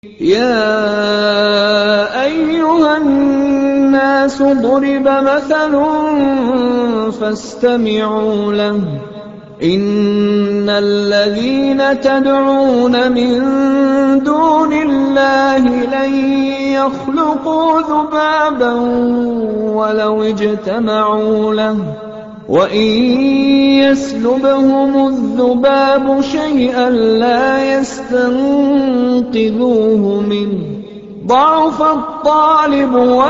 يَا أَيُّهَا النَّاسُ ضُرِبَ مَثَلٌ فَاسْتَمِعُوا لَهُ ۚ إِنَّ الَّذِينَ تَدْعُونَ مِن دُونِ اللَّهِ لَن يَخْلُقُوا ذُبَابًا وَلَوِ اجْتَمَعُوا لَهُ ۖ وَإِن يَسْلُبْهُمُ الذُّبَابُ شَيْئًا لَّا يَسْتَنقِذُوهُ مِنْهُ ۚ ضَعُفَ الطَّالِبُ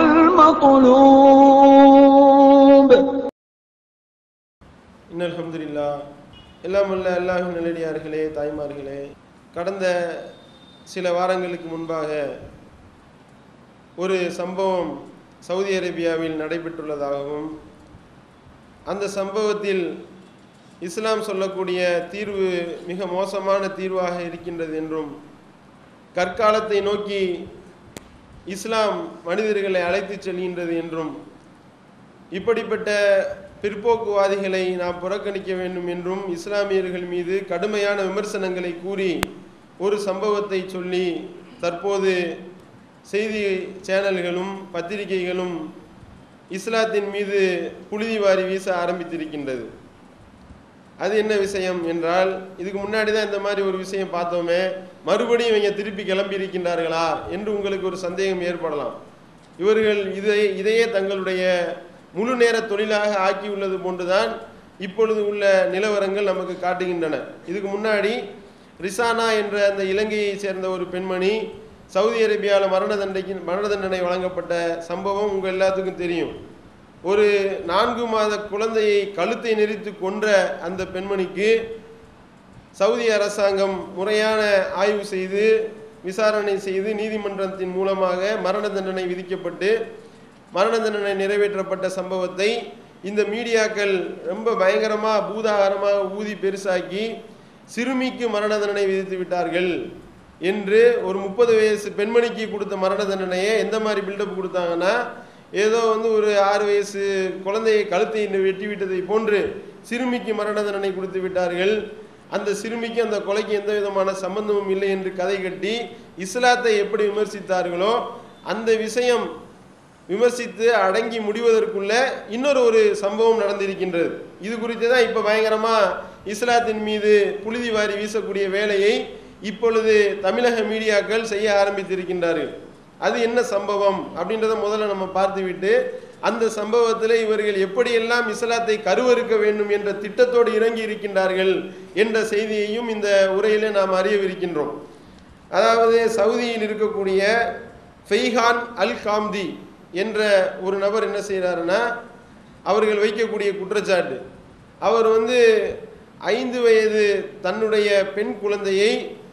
وَالْمَطْلُوبُ இன்னல் அல்ஹம்துலில்லா எல்லாம் வல்ல அல்லாஹ்வின் நல்லடியார்களே தாய்மார்களே கடந்த சில வாரங்களுக்கு முன்பாக ஒரு சம்பவம் சவுதி அரேபியாவில் நடைபெற்றுள்ளதாகவும் அந்த சம்பவத்தில் இஸ்லாம் சொல்லக்கூடிய தீர்வு மிக மோசமான தீர்வாக இருக்கின்றது என்றும் கற்காலத்தை நோக்கி இஸ்லாம் மனிதர்களை அழைத்துச் செல்கின்றது என்றும் இப்படிப்பட்ட பிற்போக்குவாதிகளை நாம் புறக்கணிக்க வேண்டும் என்றும் இஸ்லாமியர்கள் மீது கடுமையான விமர்சனங்களை கூறி ஒரு சம்பவத்தை சொல்லி தற்போது செய்தி சேனல்களும் பத்திரிகைகளும் இஸ்லாத்தின் மீது புழுதி வாரி வீச ஆரம்பித்திருக்கின்றது அது என்ன விஷயம் என்றால் இதுக்கு முன்னாடி தான் இந்த மாதிரி ஒரு விஷயம் பார்த்தோமே மறுபடியும் இவங்க திருப்பி கிளம்பி இருக்கின்றார்களா என்று உங்களுக்கு ஒரு சந்தேகம் ஏற்படலாம் இவர்கள் இதை இதையே தங்களுடைய முழு நேர தொழிலாக ஆக்கியுள்ளது போன்றுதான் இப்பொழுது உள்ள நிலவரங்கள் நமக்கு காட்டுகின்றன இதுக்கு முன்னாடி ரிசானா என்ற அந்த இலங்கையை சேர்ந்த ஒரு பெண்மணி சவுதி அரேபியாவில் மரண தண்டைக்கு மரண தண்டனை வழங்கப்பட்ட சம்பவம் உங்கள் எல்லாத்துக்கும் தெரியும் ஒரு நான்கு மாத குழந்தையை கழுத்தை நெறித்து கொன்ற அந்த பெண்மணிக்கு சவுதி அரசாங்கம் முறையான ஆய்வு செய்து விசாரணை செய்து நீதிமன்றத்தின் மூலமாக மரண தண்டனை விதிக்கப்பட்டு மரண தண்டனை நிறைவேற்றப்பட்ட சம்பவத்தை இந்த மீடியாக்கள் ரொம்ப பயங்கரமாக பூதாகரமாக ஊதி பெருசாக்கி சிறுமிக்கு மரண தண்டனை விதித்து விட்டார்கள் என்று ஒரு முப்பது வயசு பெண்மணிக்கு கொடுத்த மரண தண்டனையை எந்த மாதிரி பில்டப் கொடுத்தாங்கன்னா ஏதோ வந்து ஒரு ஆறு வயசு குழந்தையை கழுத்தை வெட்டி விட்டதை போன்று சிறுமிக்கு மரண தண்டனை கொடுத்து விட்டார்கள் அந்த சிறுமிக்கு அந்த கொலைக்கு எந்த விதமான சம்பந்தமும் இல்லை என்று கதை கட்டி இஸ்லாத்தை எப்படி விமர்சித்தார்களோ அந்த விஷயம் விமர்சித்து அடங்கி முடிவதற்குள்ள இன்னொரு ஒரு சம்பவம் நடந்திருக்கின்றது இது குறித்து தான் இப்போ பயங்கரமாக இஸ்லாத்தின் மீது புழுதி வாரி வீசக்கூடிய வேலையை இப்பொழுது தமிழக மீடியாக்கள் செய்ய ஆரம்பித்திருக்கின்றார்கள் அது என்ன சம்பவம் அப்படின்றத முதல்ல நம்ம பார்த்துவிட்டு அந்த சம்பவத்தில் இவர்கள் எப்படியெல்லாம் இஸ்லாத்தை கருவறுக்க வேண்டும் என்ற திட்டத்தோடு இறங்கி இருக்கின்றார்கள் என்ற செய்தியையும் இந்த உரையிலே நாம் அறியவிருக்கின்றோம் அதாவது சவுதியில் இருக்கக்கூடிய ஃபெய்ஹான் அல் காம்தி என்ற ஒரு நபர் என்ன செய்கிறாருன்னா அவர்கள் வைக்கக்கூடிய குற்றச்சாட்டு அவர் வந்து ஐந்து வயது தன்னுடைய பெண் குழந்தையை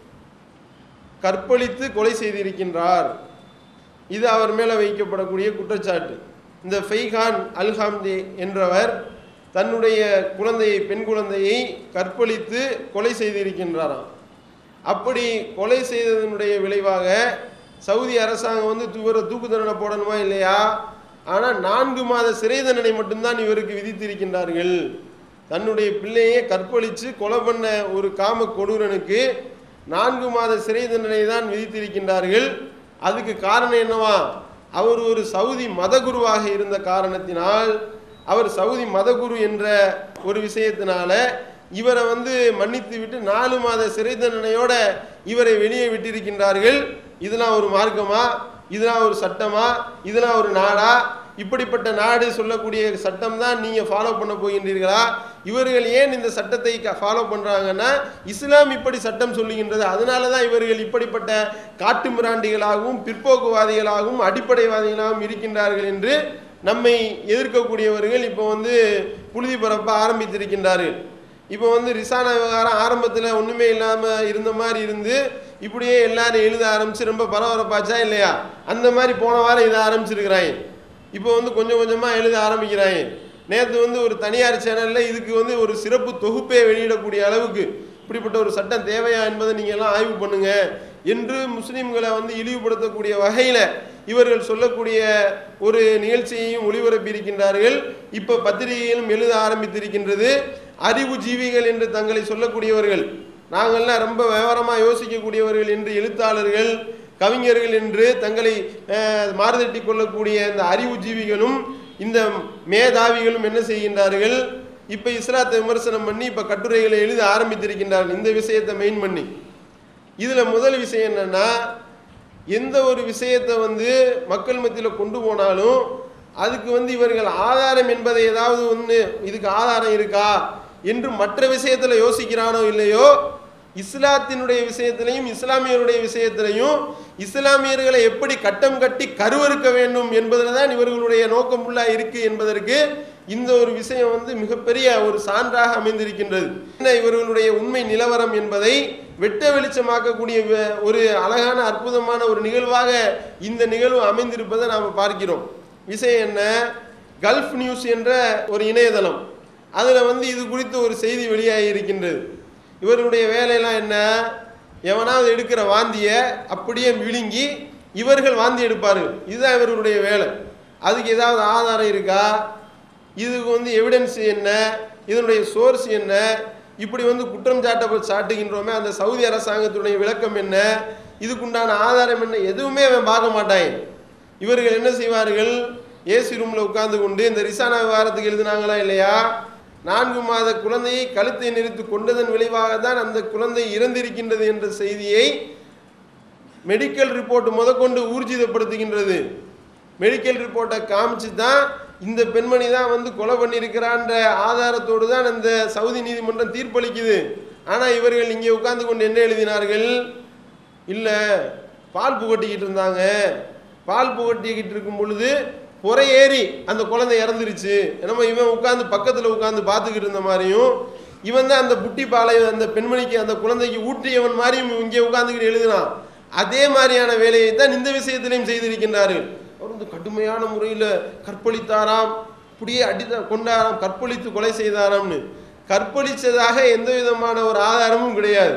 கற்பழித்து கொலை செய்திருக்கின்றார் இது அவர் மேலே வைக்கப்படக்கூடிய குற்றச்சாட்டு இந்த ஃபெய்கான் அல்ஹாம்தி என்றவர் தன்னுடைய குழந்தையை பெண் குழந்தையை கற்பழித்து கொலை செய்திருக்கின்றாராம் அப்படி கொலை செய்ததனுடைய விளைவாக சவுதி அரசாங்கம் வந்து இவரை தூக்கு தண்டனை போடணுமா இல்லையா ஆனால் நான்கு மாத சிறை தண்டனை மட்டும்தான் இவருக்கு விதித்திருக்கின்றார்கள் தன்னுடைய பிள்ளையை கற்பழித்து கொலை பண்ண ஒரு காம கொடூரனுக்கு நான்கு மாத சிறை தண்டனை தான் விதித்திருக்கின்றார்கள் அதுக்கு காரணம் என்னவா அவர் ஒரு சவுதி மதகுருவாக இருந்த காரணத்தினால் அவர் சவுதி மதகுரு என்ற ஒரு விஷயத்தினால இவரை வந்து மன்னித்து விட்டு நாலு மாத சிறை தண்டனையோட இவரை வெளியே விட்டிருக்கின்றார்கள் இதெல்லாம் ஒரு மார்க்கமா இதெல்லாம் ஒரு சட்டமா இதெல்லாம் ஒரு நாடா இப்படிப்பட்ட நாடு சொல்லக்கூடிய சட்டம் தான் நீங்கள் ஃபாலோ பண்ண போகின்றீர்களா இவர்கள் ஏன் இந்த சட்டத்தை ஃபாலோ பண்ணுறாங்கன்னா இஸ்லாம் இப்படி சட்டம் சொல்லுகின்றது அதனால தான் இவர்கள் இப்படிப்பட்ட காட்டு மிராண்டிகளாகவும் பிற்போக்குவாதிகளாகவும் அடிப்படைவாதிகளாகவும் இருக்கின்றார்கள் என்று நம்மை எதிர்க்கக்கூடியவர்கள் இப்போ வந்து புழுதி பரப்ப ஆரம்பித்திருக்கின்றார்கள் இப்போ வந்து ரிசானா விவகாரம் ஆரம்பத்தில் ஒன்றுமே இல்லாமல் இருந்த மாதிரி இருந்து இப்படியே எல்லாரும் எழுத ஆரம்பித்து ரொம்ப பரபரப்பாச்சா இல்லையா அந்த மாதிரி போன வாரம் இதை ஆரம்பிச்சிருக்கிறாங்க இப்போ வந்து கொஞ்சம் கொஞ்சமாக எழுத ஆரம்பிக்கிறாங்க நேற்று வந்து ஒரு தனியார் சேனலில் இதுக்கு வந்து ஒரு சிறப்பு தொகுப்பே வெளியிடக்கூடிய அளவுக்கு இப்படிப்பட்ட ஒரு சட்டம் தேவையா என்பதை நீங்கள் எல்லாம் ஆய்வு பண்ணுங்க என்று முஸ்லீம்களை வந்து இழிவுபடுத்தக்கூடிய வகையில் இவர்கள் சொல்லக்கூடிய ஒரு நிகழ்ச்சியையும் ஒளிபரப்பி இருக்கின்றார்கள் இப்போ பத்திரிகையிலும் எழுத ஆரம்பித்திருக்கின்றது அறிவு ஜீவிகள் என்று தங்களை சொல்லக்கூடியவர்கள் நாங்கள்லாம் ரொம்ப விவரமாக யோசிக்கக்கூடியவர்கள் என்று எழுத்தாளர்கள் கவிஞர்கள் என்று தங்களை அஹ், மாறுதட்டி கொள்ளக்கூடிய இந்த அறிவுஜீவிகளும் இந்த மேதாவிகளும் என்ன செய்கின்றார்கள் இப்போ இஸ்லாத்தை விமர்சனம் பண்ணி இப்போ கட்டுரைகளை எழுத ஆரம்பித்திருக்கின்றார்கள் இந்த விஷயத்தை மெயின் பண்ணி இதில் முதல் விஷயம் என்னன்னா எந்த ஒரு விஷயத்தை வந்து மக்கள் மத்தியில் கொண்டு போனாலும் அதுக்கு வந்து இவர்கள் ஆதாரம் என்பதை ஏதாவது ஒன்று இதுக்கு ஆதாரம் இருக்கா என்று மற்ற விஷயத்தில் யோசிக்கிறானோ இல்லையோ இஸ்லாத்தினுடைய விஷயத்திலையும் இஸ்லாமியருடைய விஷயத்திலையும் இஸ்லாமியர்களை எப்படி கட்டம் கட்டி கருவறுக்க வேண்டும் என்பதில் தான் இவர்களுடைய நோக்கம் ஃபுல்லாக இருக்கு என்பதற்கு இந்த ஒரு விஷயம் வந்து மிகப்பெரிய ஒரு சான்றாக அமைந்திருக்கின்றது என்ன இவர்களுடைய உண்மை நிலவரம் என்பதை வெட்ட வெளிச்சமாக்கக்கூடிய வ- ஒரு அழகான அற்புதமான ஒரு நிகழ்வாக இந்த நிகழ்வு அமைந்திருப்பதை நாம் பார்க்கிறோம் விஷயம் என்ன கல்ஃப் நியூஸ் என்ற ஒரு இணையதளம் அதில் வந்து இது குறித்து ஒரு செய்தி வெளியாகி இருக்கின்றது இவர்களுடைய வேலையெல்லாம் என்ன எவனாவது எடுக்கிற வாந்தியை அப்படியே விழுங்கி இவர்கள் வாந்தி எடுப்பார்கள் இதுதான் இவர்களுடைய வேலை அதுக்கு ஏதாவது ஆதாரம் இருக்கா இதுக்கு வந்து எவிடன்ஸ் என்ன இதனுடைய சோர்ஸ் என்ன இப்படி வந்து குற்றம் சாட்ட சாட்டுகின்றோமே அந்த சவுதி அரசாங்கத்துடைய விளக்கம் என்ன இதுக்குண்டான ஆதாரம் என்ன எதுவுமே அவன் பார்க்க மாட்டான் இவர்கள் என்ன செய்வார்கள் ஏசி ரூமில் உட்கார்ந்து கொண்டு இந்த ரிசானா விவகாரத்துக்கு எழுதினாங்களா இல்லையா நான்கு மாத குழந்தையை கழுத்தை நெறித்து கொண்டதன் விளைவாக தான் அந்த குழந்தை இறந்திருக்கின்றது என்ற செய்தியை மெடிக்கல் ரிப்போர்ட் முதற்கொண்டு ஊர்ஜிதப்படுத்துகின்றது மெடிக்கல் ரிப்போர்ட்டை காமிச்சு தான் இந்த பெண்மணி தான் வந்து கொலை பண்ணியிருக்கிறான்ற ஆதாரத்தோடு தான் அந்த சவுதி நீதிமன்றம் தீர்ப்பளிக்குது ஆனால் இவர்கள் இங்கே உட்கார்ந்து கொண்டு என்ன எழுதினார்கள் இல்லை பால் புகட்டிக்கிட்டு இருந்தாங்க பால் புகட்டிக்கிட்டு இருக்கும் பொழுது புறை ஏறி அந்த குழந்தை இறந்துருச்சு என்னமோ இவன் உட்காந்து பக்கத்தில் உட்காந்து பார்த்துக்கிட்டு இருந்த மாதிரியும் இவன் தான் அந்த புட்டி பாலை அந்த பெண்மணிக்கு அந்த குழந்தைக்கு ஊற்றியவன் மாதிரியும் இங்கே உட்காந்துக்கிட்டு எழுதினான் அதே மாதிரியான வேலையை தான் இந்த விஷயத்திலையும் செய்திருக்கின்றார்கள் அவர் வந்து கடுமையான முறையில் கற்பழித்தாராம் இப்படியே அடித்த கொண்டாராம் கற்பழித்து கொலை செய்தாராம்னு கற்பழித்ததாக எந்த விதமான ஒரு ஆதாரமும் கிடையாது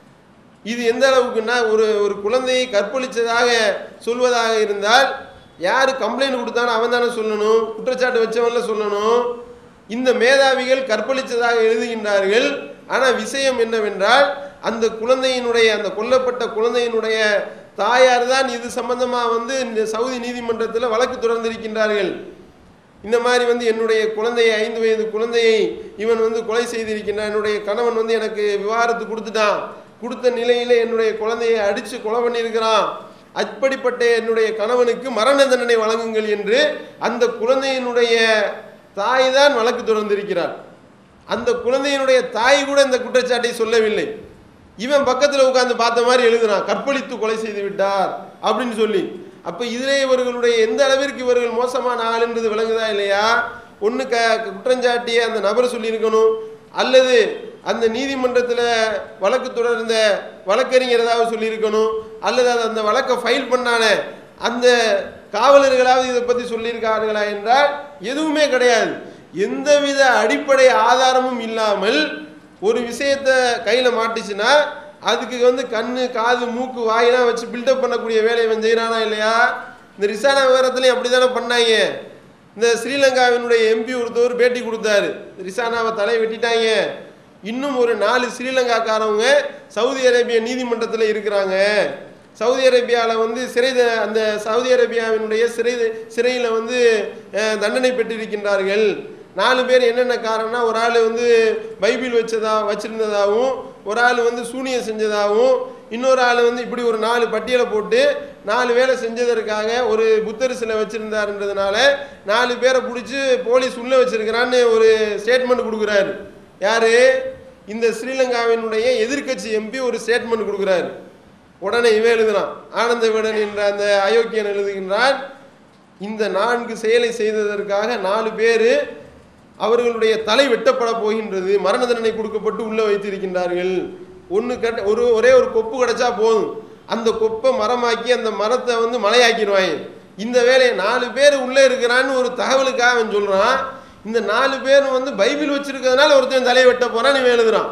இது எந்த அளவுக்குன்னா ஒரு ஒரு குழந்தையை கற்பழித்ததாக சொல்வதாக இருந்தால் யார் கம்ப்ளைண்ட் கொடுத்தானோ அவன் தானே சொல்லணும் குற்றச்சாட்டு வச்சவன்ல சொல்லணும் இந்த மேதாவிகள் கற்பழித்ததாக எழுதுகின்றார்கள் ஆனால் விஷயம் என்னவென்றால் அந்த குழந்தையினுடைய அந்த கொல்லப்பட்ட குழந்தையினுடைய தாயார் தான் இது சம்பந்தமாக வந்து இந்த சவுதி நீதிமன்றத்தில் வழக்கு தொடர்ந்திருக்கின்றார்கள் இந்த மாதிரி வந்து என்னுடைய குழந்தையை ஐந்து வயது குழந்தையை இவன் வந்து கொலை செய்திருக்கின்றான் என்னுடைய கணவன் வந்து எனக்கு விவாகரத்து கொடுத்துட்டான் கொடுத்த நிலையில என்னுடைய குழந்தையை அடித்து கொலை பண்ணியிருக்கிறான் அப்படிப்பட்ட என்னுடைய கணவனுக்கு மரண தண்டனை வழங்குங்கள் என்று அந்த குழந்தையினுடைய தாய் தான் வழக்கு தொடர்ந்திருக்கிறார் அந்த குழந்தையினுடைய தாய் கூட இந்த குற்றச்சாட்டை சொல்லவில்லை இவன் பக்கத்தில் உட்கார்ந்து பார்த்த மாதிரி எழுதுறான் கற்பழித்து கொலை செய்து விட்டார் அப்படின்னு சொல்லி அப்ப இதிலே இவர்களுடைய எந்த அளவிற்கு இவர்கள் மோசமான ஆள் என்பது விளங்குதா இல்லையா ஒன்று க குற்றஞ்சாட்டிய அந்த நபர் சொல்லியிருக்கணும் அல்லது அந்த நீதிமன்றத்தில் வழக்கு தொடர்ந்த வழக்கறிஞர் ஏதாவது சொல்லியிருக்கணும் அல்லது அது அந்த வழக்கை ஃபைல் பண்ணானே அந்த காவலர்களாவது இதை பற்றி சொல்லியிருக்கார்களா என்றால் எதுவுமே கிடையாது எந்தவித அடிப்படை ஆதாரமும் இல்லாமல் ஒரு விஷயத்தை கையில் மாட்டுச்சுன்னா அதுக்கு வந்து கண்ணு காது மூக்கு வாயெல்லாம் வச்சு பில்டப் பண்ணக்கூடிய வேலையை இவன் செய்கிறானா இல்லையா இந்த ரிசானா விவரத்துலையும் அப்படி தானே பண்ணாங்க இந்த ஸ்ரீலங்காவினுடைய எம்பி ஒருத்தவர் பேட்டி கொடுத்தாரு ரிசானாவை தலை வெட்டிட்டாங்க இன்னும் ஒரு நாலு ஸ்ரீலங்காக்காரவங்க சவுதி அரேபிய நீதிமன்றத்தில் இருக்கிறாங்க சவுதி அரேபியாவில் வந்து சிறை த- அந்த சவுதி அரேபியாவினுடைய சிறை சிறையில் வந்து அஹ், தண்டனை பெற்றிருக்கின்றார்கள் நாலு பேர் என்னென்ன காரணம்னா ஒரு ஆள் வந்து பைபிள் வச்சதா வச்சிருந்ததாகவும் ஒரு ஆள் வந்து சூனியம் செஞ்சதாகவும் இன்னொரு ஆள் வந்து இப்படி ஒரு நாலு பட்டியலை போட்டு நாலு வேலை செஞ்சதற்காக ஒரு புத்தர் சிலை வச்சிருந்தாருன்றதுனால நாலு பேரை பிடிச்சி போலீஸ் உள்ள வச்சிருக்கிறான்னு ஒரு ஸ்டேட்மெண்ட் கொடுக்குறாரு யாரு இந்த ஸ்ரீலங்காவினுடைய எதிர்க்கட்சி எம்பி ஒரு ஸ்டேட்மெண்ட் கொடுக்குறாரு உடனே இவன் எழுதுறான் ஆனந்த விடன் என்ற அந்த அயோக்கியன் எழுதுகின்றான் இந்த நான்கு செயலை செய்ததற்காக நாலு பேர் அவர்களுடைய தலை வெட்டப்பட போகின்றது மரண தண்டனை கொடுக்கப்பட்டு உள்ள வைத்திருக்கின்றார்கள் ஒன்று கட்ட ஒரு ஒரே ஒரு கொப்பு கிடைச்சா போதும் அந்த கொப்பை மரமாக்கி அந்த மரத்தை வந்து மலையாக்கிடுவாங்க இந்த வேலையை நாலு பேர் உள்ளே இருக்கிறான்னு ஒரு தகவலுக்காக அவன் சொல்கிறான் இந்த நாலு பேர் வந்து பைபிள் வச்சிருக்கிறதுனால ஒருத்தன் தலையை வெட்ட போறான் இவன் எழுதுறான்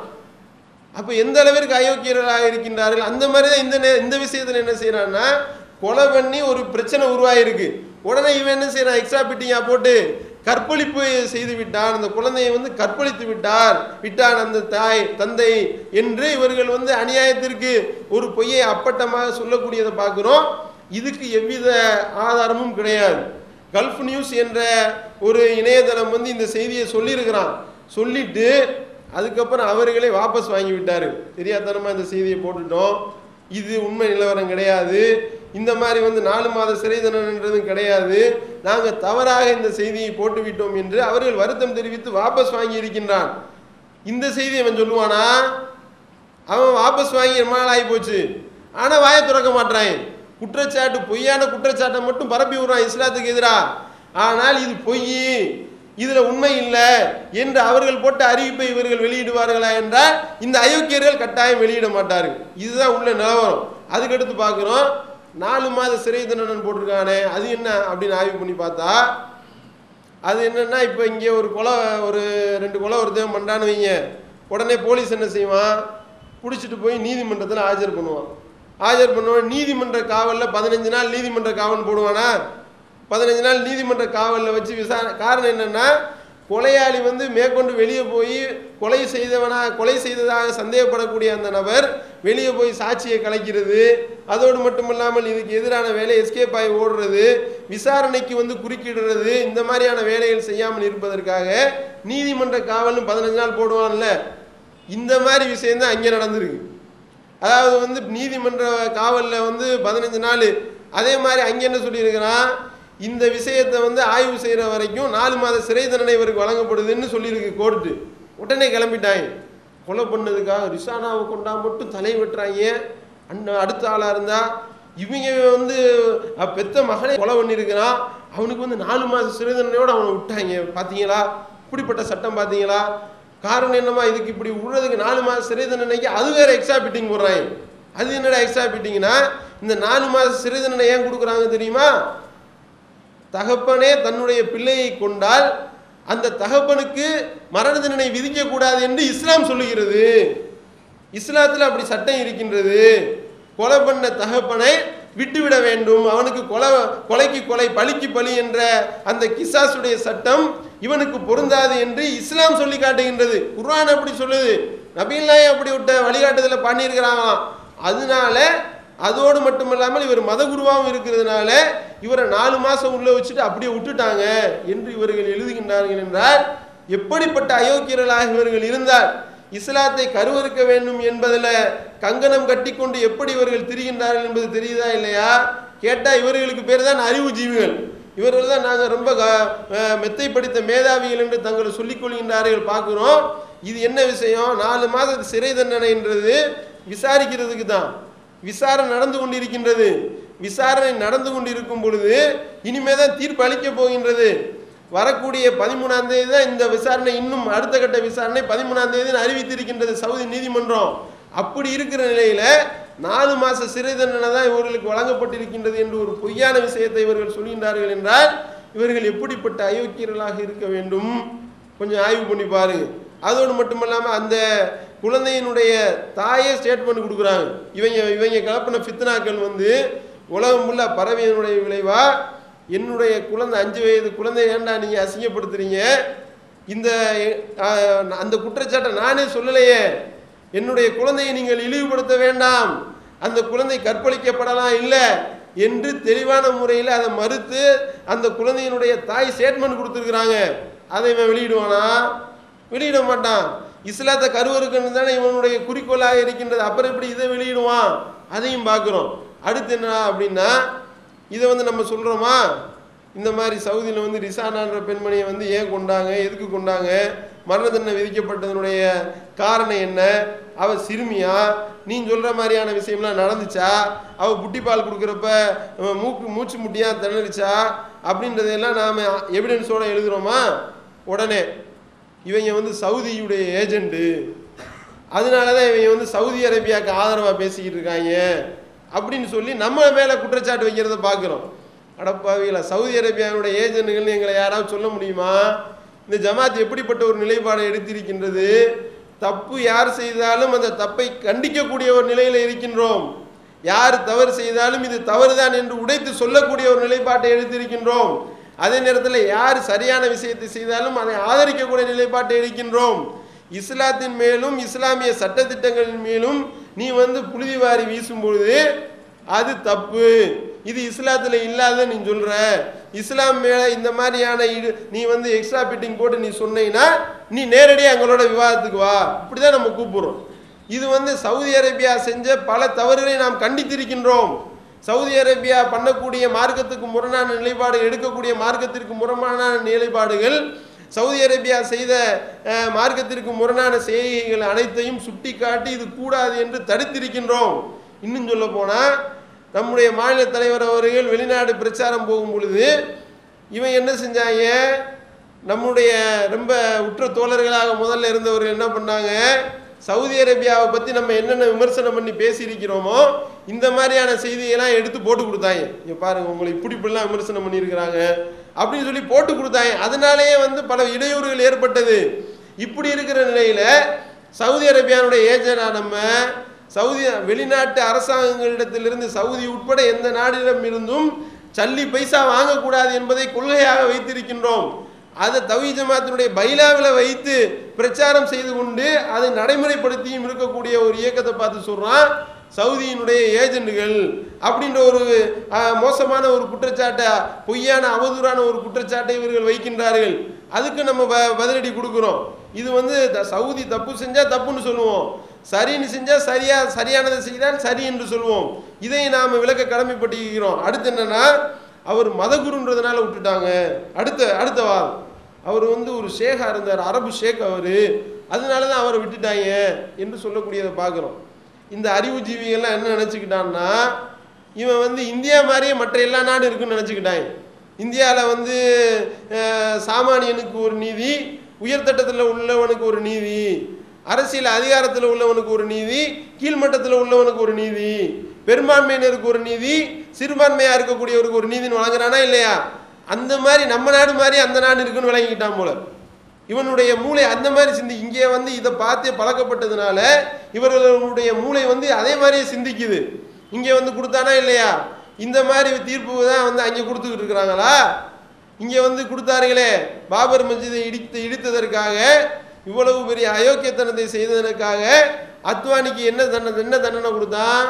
அப்போ எந்த அளவிற்கு அயோக்கியர்களாக இருக்கின்றார்கள் அந்த மாதிரி தான் இந்த நே- இந்த விஷயத்தில் என்ன செய்யறான்னா கொலை பண்ணி ஒரு பிரச்சனை உருவாயிருக்கு உடனே இவன் என்ன செய்யறான் எக்ஸ்ட்ரா பிட்டிங்கா போட்டு கற்பழிப்பு செய்து விட்டான் அந்த குழந்தையை வந்து கற்பழித்து விட்டார் விட்டான் அந்த தாய் தந்தை என்று இவர்கள் வந்து அநியாயத்திற்கு ஒரு பொய்யை அப்பட்டமாக சொல்லக்கூடியதை பார்க்கிறோம் இதுக்கு எவ்வித ஆதாரமும் கிடையாது கல்ஃப் நியூஸ் என்ற ஒரு இணையதளம் வந்து இந்த செய்தியை சொல்லியிருக்கிறான் சொல்லிட்டு அதுக்கப்புறம் அவர்களே வாபஸ் வாங்கி விட்டார் தெரியாதனமா இந்த செய்தியை போட்டுட்டோம் இது உண்மை நிலவரம் கிடையாது இந்த மாதிரி வந்து நாலு மாத சிறை தண்டனைன்றதும் கிடையாது நாங்கள் தவறாக இந்த செய்தியை போட்டு விட்டோம் என்று அவர்கள் வருத்தம் தெரிவித்து வாபஸ் வாங்கி இருக்கின்றான் இந்த செய்தியை அவன் சொல்லுவானா அவன் வாபஸ் வாங்கி ரொம்ப நாள் ஆகி போச்சு ஆனால் வாயை திறக்க மாட்டான் குற்றச்சாட்டு பொய்யான குற்றச்சாட்டை மட்டும் பரப்பி விடுறான் இஸ்லாத்துக்கு எதிரா ஆனால் இது பொய் இதுல உண்மை இல்லை என்று அவர்கள் போட்ட அறிவிப்பை இவர்கள் வெளியிடுவார்களா என்றால் இந்த அயோக்கியர்கள் கட்டாயம் வெளியிட மாட்டார்கள் இதுதான் உள்ள நிலவரம் அதுக்கடுத்து பார்க்குறோம் நாலு மாத சிறை தண்டனை போட்டிருக்கானே அது என்ன அப்படின்னு ஆய்வு பண்ணி பார்த்தா அது என்னன்னா இப்போ இங்கே ஒரு கொலை ஒரு ரெண்டு கொலை ஒருத்தன் பண்ணான்னு வைங்க உடனே போலீஸ் என்ன செய்வான் பிடிச்சிட்டு போய் நீதிமன்றத்தில் ஆஜர் பண்ணுவான் ஆஜர் பண்ணுவான் நீதிமன்ற காவலில் பதினஞ்சு நாள் நீதிமன்ற காவல் போடுவானா பதினஞ்சு நாள் நீதிமன்ற காவலில் வச்சு விசாரணை காரணம் என்னன்னா கொலையாளி வந்து மேற்கொண்டு வெளியே போய் கொலை செய்தவனா கொலை செய்ததாக சந்தேகப்படக்கூடிய அந்த நபர் வெளியே போய் சாட்சியை கலைக்கிறது அதோடு மட்டுமல்லாமல் இதுக்கு எதிரான வேலை எஸ்கேப் ஆகி ஓடுறது விசாரணைக்கு வந்து குறுக்கிடுறது இந்த மாதிரியான வேலைகள் செய்யாமல் இருப்பதற்காக நீதிமன்ற காவல்னு பதினஞ்சு நாள் போடுவான்ல இந்த மாதிரி விஷயம் தான் அங்கே நடந்திருக்கு அதாவது வந்து நீதிமன்ற காவலில் வந்து பதினஞ்சு நாள் அதே மாதிரி அங்கே என்ன சொல்லியிருக்கிறான் இந்த விஷயத்தை வந்து ஆய்வு செய்கிற வரைக்கும் நாலு மாத சிறை தண்டனை இவருக்கு வழங்கப்படுதுன்னு சொல்லியிருக்கு கோர்ட்டு உடனே கிளம்பிட்டாங்க கொலை பண்ணதுக்காக ரிசானாவை கொண்டா மட்டும் தலை வெட்டுறாங்க அண்ணன் அடுத்த ஆளாக இருந்தா இவங்க வந்து அஹ், பெத்த மகனை கொலை பண்ணியிருக்கிறான் அவனுக்கு வந்து நாலு மாத சிறை தண்டனையோடு அவனை விட்டாங்க பார்த்தீங்களா இப்படிப்பட்ட சட்டம் பார்த்தீங்களா காரணம் என்னமா இதுக்கு இப்படி விடுறதுக்கு நாலு மாத சிறை தண்டனைக்கு அது வேற எக்ஸ்ட்ரா பிட்டிங் போடுறாங்க அது என்னடா எக்ஸ்ட்ரா பிட்டிங்னா இந்த நாலு மாத சிறை தண்டனை ஏன் கொடுக்குறாங்க தெரியுமா தகப்பனே தன்னுடைய பிள்ளையை கொண்டால் அந்த தகப்பனுக்கு மரண தண்டனை விதிக்க கூடாது என்று இஸ்லாம் சொல்லுகிறது இஸ்லாத்தில் அப்படி சட்டம் இருக்கின்றது கொலை பண்ண தகப்பனை விட்டுவிட வேண்டும் அவனுக்கு கொலை கொலைக்கு கொலை பழிக்கு பழி என்ற அந்த கிசாசுடைய சட்டம் இவனுக்கு பொருந்தாது என்று இஸ்லாம் சொல்லி காட்டுகின்றது குர்ஆன் அப்படி சொல்லுது நபீல்லாய் அப்படி விட்ட வழிகாட்டுதல பண்ணியிருக்கிறாங்களாம் அதனால அதோடு மட்டுமல்லாமல் இவர் மதகுருவாகவும் இருக்கிறதுனால இவரை நாலு மாசம் உள்ள வச்சுட்டு அப்படியே விட்டுட்டாங்க என்று இவர்கள் எழுதுகின்றார்கள் என்றால் எப்படிப்பட்ட அயோக்கியர்களாக இவர்கள் இருந்தால் இஸ்லாத்தை கருவறுக்க வேண்டும் என்பதில் கங்கணம் கட்டிக்கொண்டு எப்படி இவர்கள் திரிகின்றார்கள் என்பது தெரியுதா இல்லையா கேட்டா இவர்களுக்கு பேர் தான் அறிவு ஜீவிகள் இவர்கள் தான் நாங்கள் ரொம்ப க- அஹ் மெத்தை படித்த மேதாவிகள் என்று தங்களை சொல்லிக் கொள்கின்றார்கள் பார்க்குறோம் இது என்ன விஷயம் நாலு மாத சிறை தண்டனைன்றது விசாரிக்கிறதுக்கு தான் விசாரணை நடந்து கொண்டிருக்கின்றது விசாரணை நடந்து கொண்டிருக்கும் பொழுது இனிமே தான் தீர்ப்பு அளிக்க போகின்றது வரக்கூடிய பதிமூணாம் தேதி தான் இந்த விசாரணை இன்னும் அடுத்த கட்ட விசாரணை பதிமூணாம் தேதி அறிவித்திருக்கின்றது சவுதி நீதிமன்றம் அப்படி இருக்கிற நிலையில நாலு மாச சிறை தண்டனை தான் இவர்களுக்கு வழங்கப்பட்டிருக்கின்றது என்று ஒரு பொய்யான விஷயத்தை இவர்கள் சொல்கின்றார்கள் என்றால் இவர்கள் எப்படிப்பட்ட அயோக்கியர்களாக இருக்க வேண்டும் கொஞ்சம் ஆய்வு பண்ணி பாருங்க அதோடு மட்டுமல்லாமல் அந்த குழந்தையினுடைய தாயே ஸ்டேட்மெண்ட் கொடுக்குறாங்க இவங்க இவங்க கலப்பின ஃபித்னாக்கள் வந்து உலகம் ஃபுல்லா பரவியனுடைய விளைவா என்னுடைய குழந்தை அஞ்சு வயது குழந்தை ஏன்டா நீங்க அசிங்கப்படுத்துறீங்க இந்த அஹ், அந்த குற்றச்சாட்டை நானே சொல்லலையே என்னுடைய குழந்தையை நீங்கள் இழிவுபடுத்த வேண்டாம் அந்த குழந்தை கற்பழிக்கப்படலாம் இல்லை என்று தெளிவான முறையில் அதை மறுத்து அந்த குழந்தையினுடைய தாய் ஸ்டேட்மெண்ட் கொடுத்துருக்குறாங்க அதை இவன் வெளியிடுவானா வெளியிட மாட்டான் இஸ்லாத்தை கருவறுக்கணும் தானே இவனுடைய குறிக்கோளாக இருக்கின்றது அப்புறம் எப்படி இதை வெளியிடுவான் அதையும் பார்க்குறோம் அடுத்து என்ன அப்படின்னா இதை வந்து நம்ம சொல்கிறோமா இந்த மாதிரி சவுதியில் வந்து ரிசானான்ற பெண்மணியை வந்து ஏன் கொண்டாங்க எதுக்கு கொண்டாங்க மரண தண்டனை விதிக்கப்பட்டதனுடைய காரணம் என்ன அவ சிறுமியா நீ சொல்ற மாதிரியான விஷயம்லாம் நடந்துச்சா அவ புட்டி பால் கொடுக்குறப்ப அஹ், மூக்கு மூச்சு முட்டியா திணறிச்சா அப்படின்றதையெல்லாம் நாம எவிடன்ஸோட எழுதுறோமா உடனே இவங்க வந்து சவுதியுடைய ஏஜென்ட்டு அதனால தான் இவங்க வந்து சவுதி அரேபியாவுக்கு ஆதரவாக பேசிக்கிட்டு இருக்காங்க அப்படின்னு சொல்லி நம்ம மேலே குற்றச்சாட்டு வைக்கிறத பார்க்குறோம் அடப்பாவிகளா சவுதி அரேபியாவுடைய ஏஜென்ட்டுகள்னு எங்களை யாராவது சொல்ல முடியுமா இந்த ஜமாத் எப்படிப்பட்ட ஒரு நிலைப்பாடை எடுத்திருக்கின்றது தப்பு யார் செய்தாலும் அந்த தப்பை கண்டிக்கக்கூடிய ஒரு நிலையில் இருக்கின்றோம் யார் தவறு செய்தாலும் இது தவறுதான் என்று உடைத்து சொல்லக்கூடிய ஒரு நிலைப்பாட்டை எடுத்திருக்கின்றோம் அதே நேரத்தில் யார் சரியான விஷயத்தை செய்தாலும் அதை ஆதரிக்கக்கூடிய நிலைப்பாட்டை எடுக்கின்றோம் இஸ்லாத்தின் மேலும் இஸ்லாமிய சட்டத்திட்டங்களின் மேலும் நீ வந்து புழுதி வாரி வீசும் பொழுது அது தப்பு இது இஸ்லாத்துல இல்லாத நீ சொல்ற இஸ்லாம் மேல இந்த மாதிரியான இடு நீ வந்து எக்ஸ்ட்ரா பிட்டிங் போட்டு நீ சொன்னீங்கன்னா நீ நேரடியாக எங்களோட விவாதத்துக்கு வா இப்படிதான் நம்ம கூப்பிடுறோம் இது வந்து சவுதி அரேபியா செஞ்ச பல தவறுகளை நாம் கண்டித்திருக்கின்றோம் சவுதி அரேபியா பண்ணக்கூடிய மார்க்கத்துக்கு முரணான நிலைப்பாடு எடுக்கக்கூடிய மார்க்கத்திற்கு முரணான நிலைப்பாடுகள் சவுதி அரேபியா செய்த அஹ், மார்க்கத்திற்கு முரணான செய்கைகள் அனைத்தையும் சுட்டிக்காட்டி இது கூடாது என்று தடுத்திருக்கின்றோம் இன்னும் சொல்ல போனா நம்முடைய மாநில தலைவர் அவர்கள் வெளிநாடு பிரச்சாரம் போகும் பொழுது இவன் என்ன செஞ்சாங்க நம்முடைய ரொம்ப உற்ற தோழர்களாக முதல்ல இருந்தவர்கள் என்ன பண்ணாங்க சவுதி அரேபியாவை பற்றி நம்ம என்னென்ன விமர்சனம் பண்ணி பேசியிருக்கிறோமோ இந்த மாதிரியான செய்தியெல்லாம் எடுத்து போட்டு கொடுத்தாங்க இங்க பாருங்க உங்களை இப்படி இப்படிலாம் விமர்சனம் பண்ணியிருக்கிறாங்க அப்படின்னு சொல்லி போட்டு கொடுத்தாங்க அதனாலேயே வந்து பல இடையூறுகள் ஏற்பட்டது இப்படி இருக்கிற நிலையில சவுதி அரேபியானுடைய ஏஜென்டா நம்ம சவுதி வெளிநாட்டு அரசாங்கங்களிடத்திலிருந்து சவுதி உட்பட எந்த நாடிடம் இருந்தும் சல்லி பைசா வாங்கக்கூடாது என்பதை கொள்கையாக வைத்திருக்கின்றோம் அதை தவி ஜமாத்தினுடைய பைலாவில் வைத்து பிரச்சாரம் செய்து கொண்டு அதை நடைமுறைப்படுத்தியும் இருக்கக்கூடிய ஒரு இயக்கத்தை பார்த்து சொல்றான் சவுதியினுடைய ஏஜெண்டுகள் அப்படின்ற ஒரு அஹ், மோசமான ஒரு குற்றச்சாட்டை பொய்யான அவதூறான ஒரு குற்றச்சாட்டை இவர்கள் வைக்கின்றார்கள் அதுக்கு நம்ம ப- பதிலடி கொடுக்குறோம் இது வந்து த- சவுதி தப்பு செஞ்சா தப்புன்னு சொல்லுவோம் சரின்னு செஞ்சா சரியா சரியானதை செய்தால் சரி என்று சொல்லுவோம் இதை நாம விளக்க கடமைப்பட்டிருக்கிறோம் அடுத்து என்னன்னா அவர் மதகுருன்றதுனால விட்டுட்டாங்க அடுத்த அடுத்த வாரம் அவர் வந்து ஒரு ஷேகா இருந்தார் அரபு ஷேக் அவர் அதனால தான் அவரை விட்டுட்டாங்க என்று சொல்லக்கூடியதை பார்க்குறோம் இந்த அறிவுஜீவிகள்லாம் என்ன நினச்சிக்கிட்டான்னா இவன் வந்து இந்தியா மாதிரியே மற்ற எல்லா நாடும் இருக்குன்னு நினச்சிக்கிட்டாங்க இந்தியாவில் வந்து அஹ், சாமானியனுக்கு ஒரு நீதி உயர்தட்டத்தில் உள்ளவனுக்கு ஒரு நீதி அரசியல் அதிகாரத்தில் உள்ளவனுக்கு ஒரு நீதி கீழ்மட்டத்தில் உள்ளவனுக்கு ஒரு நீதி பெரும்பான்மையினருக்கு ஒரு நீதி சிறுபான்மையாக இருக்கக்கூடியவருக்கு ஒரு நீதின்னு வழங்குறானா இல்லையா அந்த மாதிரி நம்ம நாடு மாதிரி அந்த நாடு இருக்குன்னு விளங்கிக்கிட்டான் போல இவனுடைய மூளை அந்த மாதிரி சிந்தி இங்கே வந்து இதை பார்த்தே பழக்கப்பட்டதுனால இவர்களுடைய மூளை வந்து அதே மாதிரியே சிந்திக்குது இங்கே வந்து கொடுத்தானா இல்லையா இந்த மாதிரி தீர்ப்பு தான் வந்து அங்கே கொடுத்துக்கிட்டு இருக்கிறாங்களா இங்கே வந்து கொடுத்தாருங்களே பாபர் மஸ்ஜிதை இடித்து இடித்ததற்காக இவ்வளவு பெரிய அயோக்கியத்தனத்தை செய்ததற்காக அத்வானிக்கு என்ன தண்டனை என்ன தண்டனை கொடுத்தான்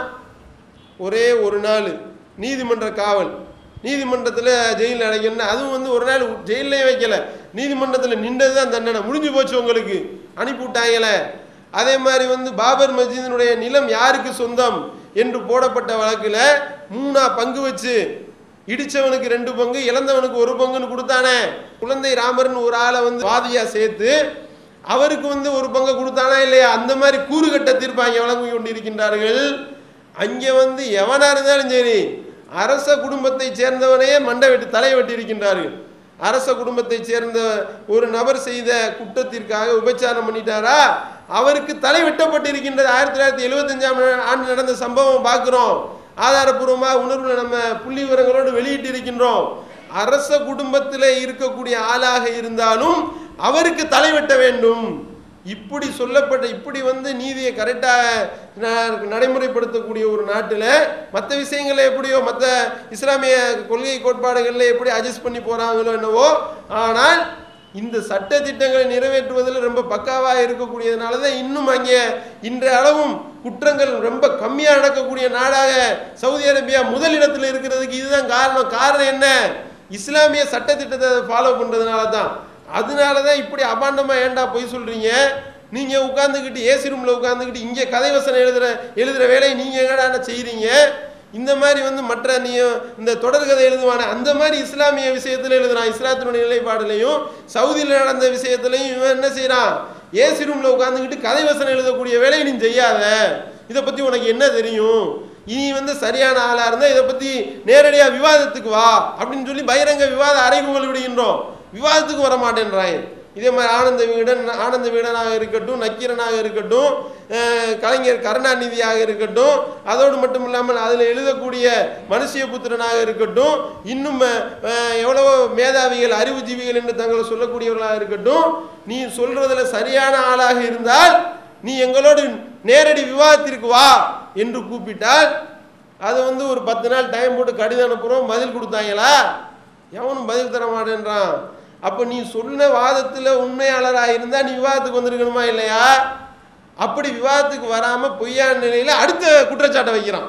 ஒரே ஒரு நாள் நீதிமன்ற காவல் நீதிமன்றத்தில் ஜெயிலில் அடைக்கணும் அதுவும் வந்து ஒரு நாள் ஜெயிலே வைக்கல நீதிமன்றத்தில் நின்றது தான் தண்டனை முடிஞ்சு போச்சு உங்களுக்கு அனுப்பி விட்டாங்களே அதே மாதிரி வந்து பாபர் மஸ்ஜிதினுடைய நிலம் யாருக்கு சொந்தம் என்று போடப்பட்ட வழக்கில் மூணா பங்கு வச்சு இடிச்சவனுக்கு ரெண்டு பங்கு இழந்தவனுக்கு ஒரு பங்குன்னு கொடுத்தானே குழந்தை ராமர்னு ஒரு ஆளை வந்து வாதியா சேர்த்து அவருக்கு வந்து ஒரு பங்கை கொடுத்தானா இல்லையா அந்த மாதிரி கூறுகட்ட தீர்ப்பாங்க வழங்கி கொண்டிருக்கின்றார்கள் அங்கே வந்து எவனா இருந்தாலும் சரி அரச குடும்பத்தை சேர்ந்தவனையே மண்டை வெட்டி தலை வெட்டி இருக்கின்றார்கள் அரச குடும்பத்தை சேர்ந்த ஒரு நபர் செய்த குற்றத்திற்காக உபச்சாரம் பண்ணிட்டாரா அவருக்கு தலை வெட்டப்பட்டிருக்கின்றது ஆயிரத்தி தொள்ளாயிரத்தி எழுபத்தஞ்சாம் ஆண்டு நடந்த சம்பவம் பார்க்கிறோம் ஆதாரபூர்வமாக உணர்வுல நம்ம புள்ளி விவரங்களோடு வெளியிட்டு இருக்கின்றோம் அரச குடும்பத்தில் இருக்கக்கூடிய ஆளாக இருந்தாலும் அவருக்கு தலை வெட்ட வேண்டும் இப்படி சொல்லப்பட்ட இப்படி வந்து நீதியை கரெக்டாக நடைமுறைப்படுத்தக்கூடிய ஒரு நாட்டில் மற்ற விஷயங்களை எப்படியோ மற்ற இஸ்லாமிய கொள்கை கோட்பாடுகளில் எப்படி அட்ஜஸ்ட் பண்ணி போகிறாங்களோ என்னவோ ஆனால் இந்த சட்ட திட்டங்களை நிறைவேற்றுவதில் ரொம்ப பக்காவாக இருக்கக்கூடியதுனால தான் இன்னும் அங்கே இன்றைய அளவும் குற்றங்கள் ரொம்ப கம்மியாக நடக்கக்கூடிய நாடாக சவுதி அரேபியா முதலிடத்தில் இருக்கிறதுக்கு இதுதான் காரணம் காரணம் என்ன இஸ்லாமிய சட்ட திட்டத்தை ஃபாலோ பண்ணுறதுனால தான் அதனால தான் இப்படி அபாண்டமாக ஏன்டா பொய் சொல்கிறீங்க நீங்கள் உட்காந்துக்கிட்டு ஏசி ரூமில் உட்காந்துக்கிட்டு இங்கே கதை வசனம் எழுதுகிற எழுதுகிற வேலையை நீங்கள் என்னடா செய்கிறீங்க இந்த மாதிரி வந்து மற்ற நீ இந்த தொடர்கதை எழுதுவானே அந்த மாதிரி இஸ்லாமிய விஷயத்தில் எழுதுறான் இஸ்லாத்தினுடைய நிலைப்பாடுலையும் சவுதியில் நடந்த விஷயத்துலையும் இவன் என்ன செய்கிறான் ஏசி ரூமில் உட்காந்துக்கிட்டு கதை வசனம் எழுதக்கூடிய வேலையை நீ செய்யாத இதை பற்றி உனக்கு என்ன தெரியும் இனி வந்து சரியான ஆளாக இருந்தால் இதை பற்றி நேரடியாக விவாதத்துக்கு வா அப்படின்னு சொல்லி பகிரங்க விவாத அறைகூவல் விடுகின்றோம் விவாதத்துக்கு வர மாட்டேன்றாங்க இதே மாதிரி ஆனந்த வீடன் ஆனந்த வீடனாக இருக்கட்டும் நக்கீரனாக இருக்கட்டும் அஹ் கலைஞர் கருணாநிதியாக இருக்கட்டும் அதோடு மட்டும் இல்லாமல் அதில் எழுதக்கூடிய மனுஷியபுத்திரனாக இருக்கட்டும் இன்னும் அஹ், எவ்வளவோ மேதாவிகள் அறிவுஜீவிகள் என்று தங்களை சொல்லக்கூடியவர்களாக இருக்கட்டும் நீ சொல்றதுல சரியான ஆளாக இருந்தால் நீ எங்களோடு நேரடி விவாதத்திற்கு வா என்று கூப்பிட்டால் அது வந்து ஒரு பத்து நாள் டைம் போட்டு கடிதம் அனுப்புகிறோம் பதில் கொடுத்தாங்களா எவனும் பதில் தர மாட்டேன்றான் அப்ப நீ சொன்ன வாதத்துல உண்மையாளராக இருந்தா நீ விவாதத்துக்கு வந்திருக்கணுமா இல்லையா அப்படி விவாதத்துக்கு வராம பொய்யான நிலையில அடுத்த குற்றச்சாட்டை வைக்கிறான்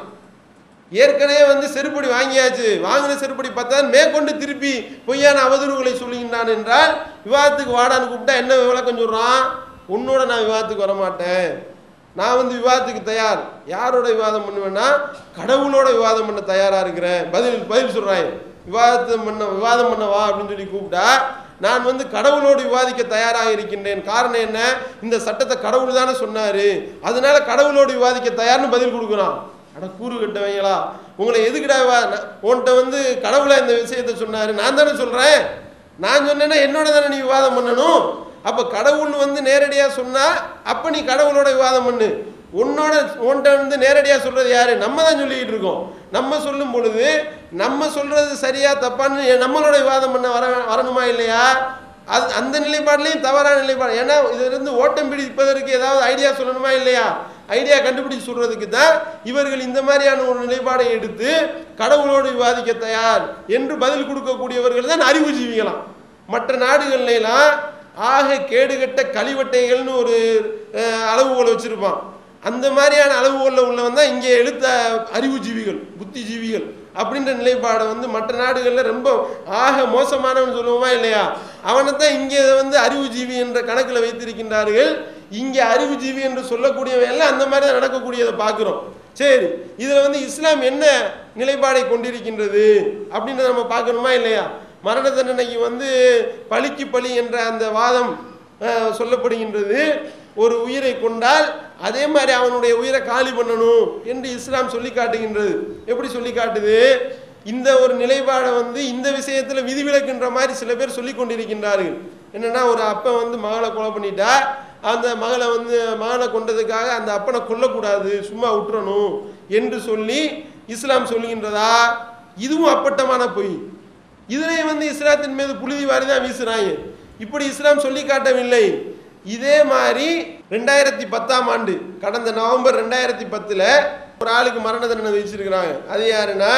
ஏற்கனவே வந்து செருப்படி வாங்கியாச்சு வாங்கின செருப்படி பார்த்தா மேற்கொண்டு திருப்பி பொய்யான அவதூறுகளை சொல்லுகின்றான் என்றால் விவாதத்துக்கு வாடான்னு கூப்பிட்டா என்ன விளக்கம் சொல்றான் உன்னோட நான் விவாதத்துக்கு வர மாட்டேன் நான் வந்து விவாதத்துக்கு தயார் யாரோட விவாதம் பண்ணுவேன்னா கடவுளோட விவாதம் பண்ண தயாரா இருக்கிறேன் பதில் பதில் சொல்றான் விவாதத்தை பண்ண விவாதம் பண்ண வா அப்படின்னு சொல்லி கூப்பிட்டா நான் வந்து கடவுளோடு விவாதிக்க தயாராக இருக்கின்றேன் காரணம் என்ன இந்த சட்டத்தை கடவுள் தானே சொன்னாரு அதனால கடவுளோடு விவாதிக்க தயார்னு பதில் கொடுக்குறான் அட கூறு கட்டவங்களா உங்களை எதுக்குடா வா- நான் உன்கிட்ட வந்து கடவுளா இந்த விஷயத்தை சொன்னாரு நான் தானே சொல்றேன் நான் சொன்னேன்னா என்னோட தானே நீ விவாதம் பண்ணணும் அப்ப கடவுள் வந்து நேரடியா சொன்னா அப்ப நீ கடவுளோட விவாதம் பண்ணு உன்னோட உன்கிட்ட வந்து நேரடியா சொல்றது யாரு நம்ம தான் சொல்லிக்கிட்டு இருக்கோம் நம்ம சொல்லும் பொழுது நம்ம சொல்றது சரியா தப்பான்னு நம்மளோட விவாதம் பண்ண வர வரணுமா இல்லையா அது அந்த நிலைப்பாடுலையும் தவறான நிலைப்பாடு ஏன்னா இதுல இருந்து ஓட்டம் பிடிப்பதற்கு ஏதாவது ஐடியா சொல்லணுமா இல்லையா ஐடியா கண்டுபிடிச்சு சொல்றதுக்கு தான் இவர்கள் இந்த மாதிரியான ஒரு நிலைப்பாடை எடுத்து கடவுளோடு விவாதிக்க தயார் என்று பதில் கொடுக்கக்கூடியவர்கள் தான் அறிவுஜீவிகளாம் மற்ற நாடுகள்ல எல்லாம் ஆக கேடுகட்ட கழிவட்டைகள்னு ஒரு அஹ், அளவுகோல் வச்சிருப்பான் அந்த மாதிரியான அளவுகோலில் உள்ளவன் தான் இங்கே எழுத்த அறிவுஜீவிகள் புத்திஜீவிகள் அப்படின்ற நிலைப்பாடை வந்து மற்ற நாடுகளில் ரொம்ப ஆக மோசமானவன் சொல்லுவோமா இல்லையா அவனை தான் இங்கே வந்து அறிவுஜீவி என்ற கணக்கில் வைத்திருக்கின்றார்கள் இங்கே அறிவுஜீவி என்று சொல்லக்கூடியவன் எல்லாம் அந்த மாதிரி தான் நடக்கக்கூடியதை பார்க்குறோம் சரி இதில் வந்து இஸ்லாம் என்ன நிலைப்பாடை கொண்டிருக்கின்றது அப்படின்றத நம்ம பார்க்கணுமா இல்லையா மரண தண்டனைக்கு வந்து பழிக்கு பழி என்ற அந்த வாதம் அஹ், சொல்லப்படுகின்றது ஒரு உயிரை கொண்டால் அதே மாதிரி அவனுடைய உயிரை காலி பண்ணணும் என்று இஸ்லாம் சொல்லி காட்டுகின்றது எப்படி சொல்லி காட்டுது இந்த ஒரு நிலைப்பாடை வந்து இந்த விஷயத்துல விதிவிலக்குன்ற மாதிரி சில பேர் சொல்லி கொண்டிருக்கின்றார்கள் என்னன்னா ஒரு அப்பன் வந்து மகளை கொலை பண்ணிட்டா அந்த மகளை வந்து மகனை கொண்டதுக்காக அந்த அப்பனை கொல்லக்கூடாது சும்மா விட்டுறணும் என்று சொல்லி இஸ்லாம் சொல்லுகின்றதா இதுவும் அப்பட்டமான பொய் இதுலயும் வந்து இஸ்லாத்தின் மீது புழுதி வாரி தான் வீசுறாங்க இப்படி இஸ்லாம் சொல்லி காட்டவில்லை இதே மாதிரி ரெண்டாயிரத்தி பத்தாம் ஆண்டு கடந்த நவம்பர் ரெண்டாயிரத்தி பத்துல ஒரு ஆளுக்கு மரண தண்டனை விதிச்சிருக்கிறாங்க அது யாருன்னா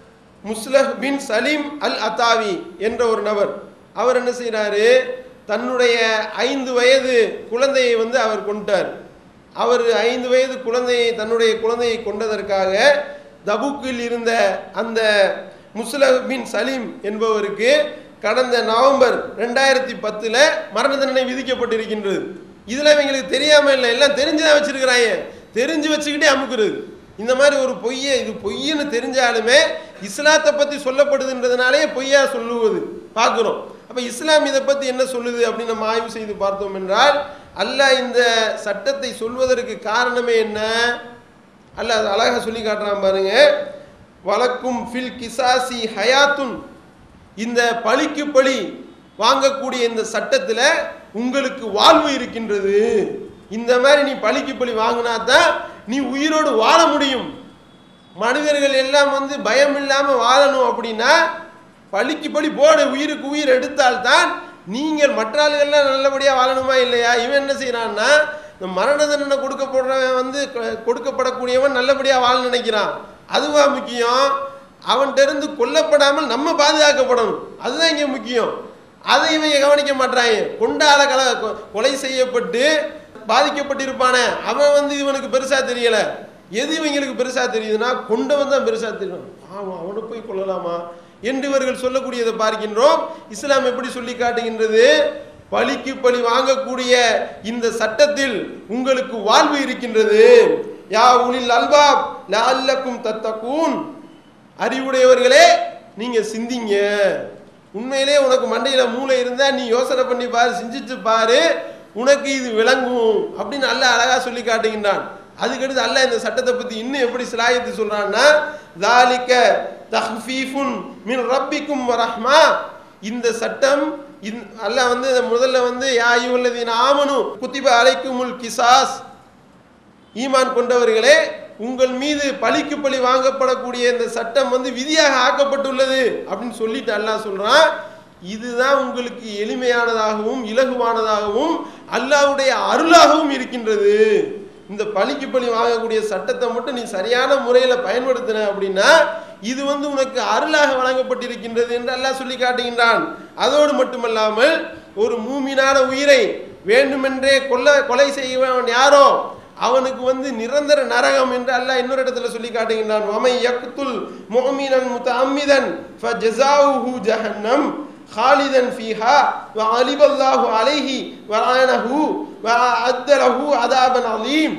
முஸ்லஹ் பின் சலீம் அல் அத்தாவி என்ற ஒரு நபர் அவர் என்ன செய்றாரு தன்னுடைய ஐந்து வயது குழந்தையை வந்து அவர் கொண்டார் அவர் ஐந்து வயது குழந்தையை தன்னுடைய குழந்தையை கொண்டதற்காக தபுக்கில் இருந்த அந்த முஸ்லஹ் பின் சலீம் என்பவருக்கு கடந்த நவம்பர் ரெண்டாயிரத்தி பத்துல மரண தண்டனை விதிக்கப்பட்டிருக்கின்றது இதுல இவங்களுக்கு தெரியாம இல்லை எல்லாம் தெரிஞ்சுதான் வச்சிருக்கிறாங்க தெரிஞ்சு வச்சுக்கிட்டே அமுக்குறது இந்த மாதிரி ஒரு பொய்யை இது பொய்ன்னு தெரிஞ்சாலுமே இஸ்லாத்தை பத்தி சொல்லப்படுதுன்றதுனாலே பொய்யா சொல்லுவது பார்க்கிறோம் அப்ப இஸ்லாம் இதை பத்தி என்ன சொல்லுது அப்படின்னு நம்ம ஆய்வு செய்து பார்த்தோம் என்றால் அல்லாஹ் இந்த சட்டத்தை சொல்வதற்கு காரணமே என்ன அல்லாஹ் அது அழகா சொல்லி காட்டுறான் பாருங்க வழக்கும் ஃபில் கிசாசி ஹயாத்துன் இந்த பழிக்கு பழி வாங்கக்கூடிய இந்த சட்டத்துல உங்களுக்கு வாழ்வு இருக்கின்றது இந்த மாதிரி நீ பழிக்கு பழி வாங்கினா தான் நீ உயிரோடு வாழ முடியும் மனிதர்கள் எல்லாம் வந்து பயம் இல்லாம வாழணும் அப்படின்னா பழிக்கு பழி போடு உயிருக்கு உயிர் எடுத்தால்தான் நீங்கள் மற்ற ஆளுகள்லாம் நல்லபடியா வாழணுமா இல்லையா இவன் என்ன செய்யறான்னா இந்த மரண தண்டனை கொடுக்கப்படுறவன் வந்து க- கொடுக்கப்படக்கூடியவன் நல்லபடியா வாழ நினைக்கிறான் அதுவா முக்கியம் அவன்கிட்ட இருந்து கொல்லப்படாமல் நம்ம பாதுகாக்கப்படணும் அதுதான் இங்க முக்கியம் அதை இவங்க கவனிக்க மாட்றாங்க கொண்டாட கல கொ- கொலை செய்யப்பட்டு பாதிக்கப்பட்டிருப்பானே அவன் வந்து இவனுக்கு பெருசா தெரியல எது இவங்களுக்கு பெருசா தெரியுதுன்னா கொண்டவன் தான் பெருசா தெரியும் ஆமா அவனை போய் கொள்ளலாமா என்று இவர்கள் சொல்லக்கூடியதை பார்க்கின்றோம் இஸ்லாம் எப்படி சொல்லி காட்டுகின்றது பழிக்கு பழி வாங்கக்கூடிய இந்த சட்டத்தில் உங்களுக்கு வாழ்வு இருக்கின்றது யா உலில் அல்பாப் லஅல்லக்கும் தத்தகூன் அறிவுடையவர்களே நீங்க சிந்திங்க உண்மையிலே உனக்கு மண்டையில மூளை இருந்தா நீ யோசனை பண்ணி பாரு சிந்திச்சு பாரு உனக்கு இது விளங்கும் அப்படின்னு அல்லாஹ் அழகா சொல்லி காட்டுகின்றான் அதுக்கடுத்து அல்லாஹ் இந்த சட்டத்தை பத்தி இன்னும் எப்படி சிலாயத்து சொல்றான்னா தாலிக்க தஹ்ஃபீஃபுன் மின் ரப்பிக்கும் ரஹ்மா இந்த சட்டம் இந் அல்லாஹ் வந்து முதல்ல வந்து யா ஐயுல்லதீன ஆமனு குத்திப அலைக்குமுல் கிசாஸ் ஈமான் கொண்டவர்களே உங்கள் மீது பழிக்கு பழி வாங்கப்படக்கூடிய இந்த சட்டம் வந்து விதியாக ஆக்கப்பட்டுள்ளது அப்படின்னு சொல்லிட்டு அல்லாஹ் சொல்றான் இதுதான் உங்களுக்கு எளிமையானதாகவும் இலகுவானதாகவும் அல்லாஹ்வுடைய அருளாகவும் இருக்கின்றது இந்த பழிக்கு பழி வாங்கக்கூடிய சட்டத்தை மட்டும் நீ சரியான முறையில் பயன்படுத்தின அப்படின்னா இது வந்து உனக்கு அருளாக வழங்கப்பட்டிருக்கின்றது என்று அல்லாஹ் சொல்லி காட்டுகின்றான் அதோடு மட்டுமல்லாமல் ஒரு மூமினான உயிரை வேண்டுமென்றே கொல்ல கொலை செய்வன் யாரோ அவனுக்கு வந்து நிரந்தர நரகம் என்று அல்லாஹ் இன்னொரு இடத்துல சொல்லி காட்டுகின்றான் வமை யக்துல் முஹ்மினன் முத்தஅம்மிதன் ஃபஜஸாவுஹு ஜஹன்னம் خالدا فيها وغلب الله عليه ولعنه وأعد له عذابا عظيم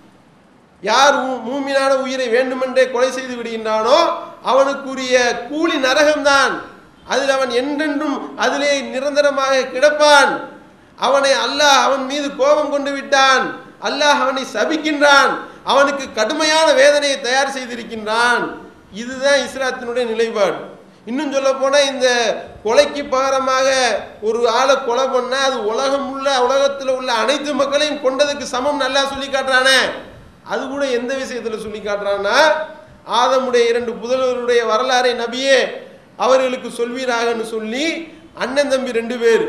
யார் மூ- மூமினான உயிரை வேண்டுமென்றே கொலை செய்து விடுகின்றானோ அவனுக்குரிய கூலி நரகம்தான் அதில் அவன் என்றென்றும் அதிலே நிரந்தரமாக கிடப்பான் அவனை அல்லாஹ் அவன் மீது கோபம் கொண்டு விட்டான் அல்லாஹ் அவனை சபிக்கின்றான் அவனுக்கு கடுமையான வேதனையை தயார் செய்திருக்கின்றான் இதுதான் இஸ்லாத்தினுடைய நிலைப்பாடு இன்னும் சொல்ல போனா இந்த கொலைக்கு பகரமாக ஒரு ஆளை கொலை பண்ணா அது உலகம் உள்ள உலகத்தில் உள்ள அனைத்து மக்களையும் கொண்டதுக்கு சமம் நல்லா சொல்லி காட்டுறானே அது கூட எந்த விஷயத்துல சொல்லி காட்டுறான்னா ஆதமுடைய இரண்டு புதல்வருடைய வரலாறை நபியே அவர்களுக்கு சொல்வீராகன்னு சொல்லி அண்ணன் தம்பி ரெண்டு பேர்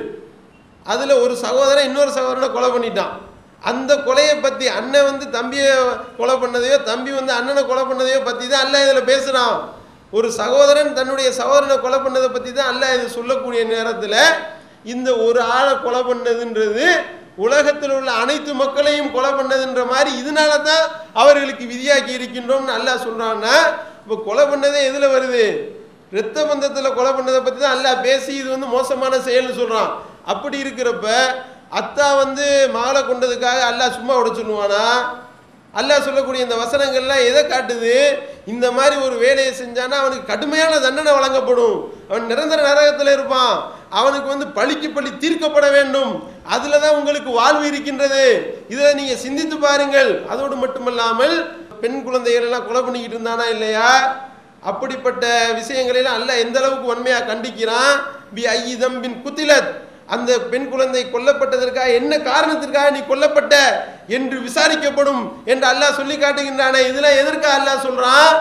அதுல ஒரு சகோதரன் இன்னொரு சகோதரனை கொலை பண்ணிட்டான் அந்த கொலையை பத்தி அண்ணன் வந்து தம்பியை கொலை பண்ணதையோ தம்பி வந்து அண்ணனை கொலை பண்ணதையோ பத்தி தான் அல்லாஹ் இதுல பேசுறான் ஒரு சகோதரன் தன்னுடைய சகோதரனை கொலை பண்ணதை பத்தி தான் அல்லாஹ் இது சொல்லக்கூடிய நேரத்துல இந்த ஒரு ஆளை கொலை பண்ணதுன்றது உலகத்தில் உள்ள அனைத்து மக்களையும் கொலை பண்ணதுன்ற மாதிரி இதனால தான் அவர்களுக்கு விதியாக்கி இருக்கின்றோம்னு அல்லாஹ் சொல்றான்னா இப்போ கொலை பண்ணதே எதுல வருது இரத்த பந்தத்தில் கொலை பண்ணதை பற்றி தான் அல்லாஹ் பேசி இது வந்து மோசமான செயல்னு சொல்கிறான் அப்படி இருக்கிறப்ப அத்தா வந்து மகளை கொண்டதுக்காக அல்லாஹ் சும்மா விட சொல்லுவானா அல்லாஹ் சொல்லக்கூடிய இந்த வசனங்கள்லாம் எதை காட்டுது இந்த மாதிரி ஒரு வேலையை செஞ்சானா அவனுக்கு கடுமையான தண்டனை வழங்கப்படும் அவன் நிரந்தர நரகத்தில் இருப்பான் அவனுக்கு வந்து பழிக்கு பழி தீர்க்கப்பட வேண்டும் அதில் தான் உங்களுக்கு வாழ்வு இருக்கின்றது இதில் நீங்கள் சிந்தித்து பாருங்கள் அதோடு மட்டுமல்லாமல் பெண் குழந்தைகள் எல்லாம் கொலை பண்ணிக்கிட்டு இருந்தானா இல்லையா அப்படிப்பட்ட விஷயங்களெல்லாம் அல்லாஹ் எந்த அளவுக்கு வன்மையாக கண்டிக்கிறான் பி ஐதம் பின் குத்திலத் அந்த பெண் குழந்தை கொல்லப்பட்டதற்காக என்ன காரணத்திற்காக நீ கொல்லப்பட்ட என்று விசாரிக்கப்படும் என்று அல்லாஹ் சொல்லி காட்டுகின்றானே இதுல எதற்காக அல்லாஹ் சொல்றான்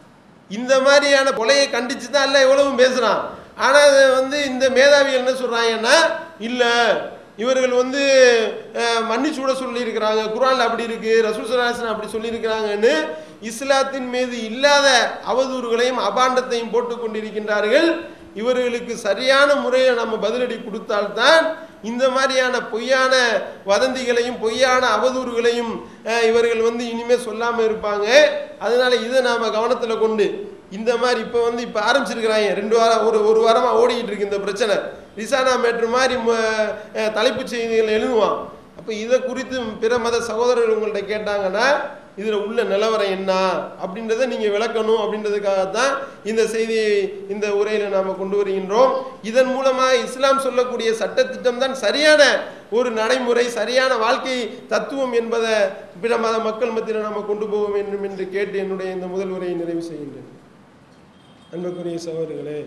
இந்த மாதிரியான கொலையை கண்டிச்சு தான் அல்லாஹ் எவ்வளவும் பேசுறான் ஆனா அது வந்து இந்த மேதாவிகள் என்ன சொல்றாங்கன்னா இல்ல இவர்கள் வந்து அஹ், மன்னிச்சு விட சொல்லியிருக்கிறாங்க குரான்ல அப்படி இருக்கு ரசூல் சலாசன் அப்படி சொல்லியிருக்கிறாங்கன்னு இஸ்லாத்தின் மீது இல்லாத அவதூறுகளையும் அபாண்டத்தையும் போட்டு கொண்டிருக்கின்றார்கள் இவர்களுக்கு சரியான முறையில் நம்ம பதிலடி கொடுத்தால்தான் இந்த மாதிரியான பொய்யான வதந்திகளையும் பொய்யான அவதூறுகளையும் அஹ், இவர்கள் வந்து இனிமே சொல்லாம இருப்பாங்க அதனால இதை நாம கவனத்துல கொண்டு இந்த மாதிரி இப்போ வந்து இப்போ ஆரம்பிச்சிருக்கிறாங்க ரெண்டு வாரம் ஒரு ஒரு வாரமா ஓடிக்கிட்டு இருக்கு இந்த பிரச்சனை ரிசானா மேட்ரு மாதிரி ம- அஹ், தலைப்புச் செய்திகள் எழுதுவான் அப்போ இதை குறித்து பிற மத சகோதரர்கள் உங்கள்ட்ட கேட்டாங்கன்னா இதில் உள்ள நிலவரம் என்ன அப்படின்றத நீங்கள் விளக்கணும் அப்படின்றதுக்காகத்தான் இந்த செய்தியை இந்த உரையில் நாம் கொண்டு வருகின்றோம் இதன் மூலமாக இஸ்லாம் சொல்லக்கூடிய சட்டத்திட்டம் தான் சரியான ஒரு நடைமுறை சரியான வாழ்க்கை தத்துவம் என்பதை பிற மத மக்கள் மத்தியில் நாம் கொண்டு போக வேண்டும் என்று கேட்டு என்னுடைய இந்த முதல் உரையை நிறைவு செய்கின்றேன் அன்புக்குரிய சகோதரர்களே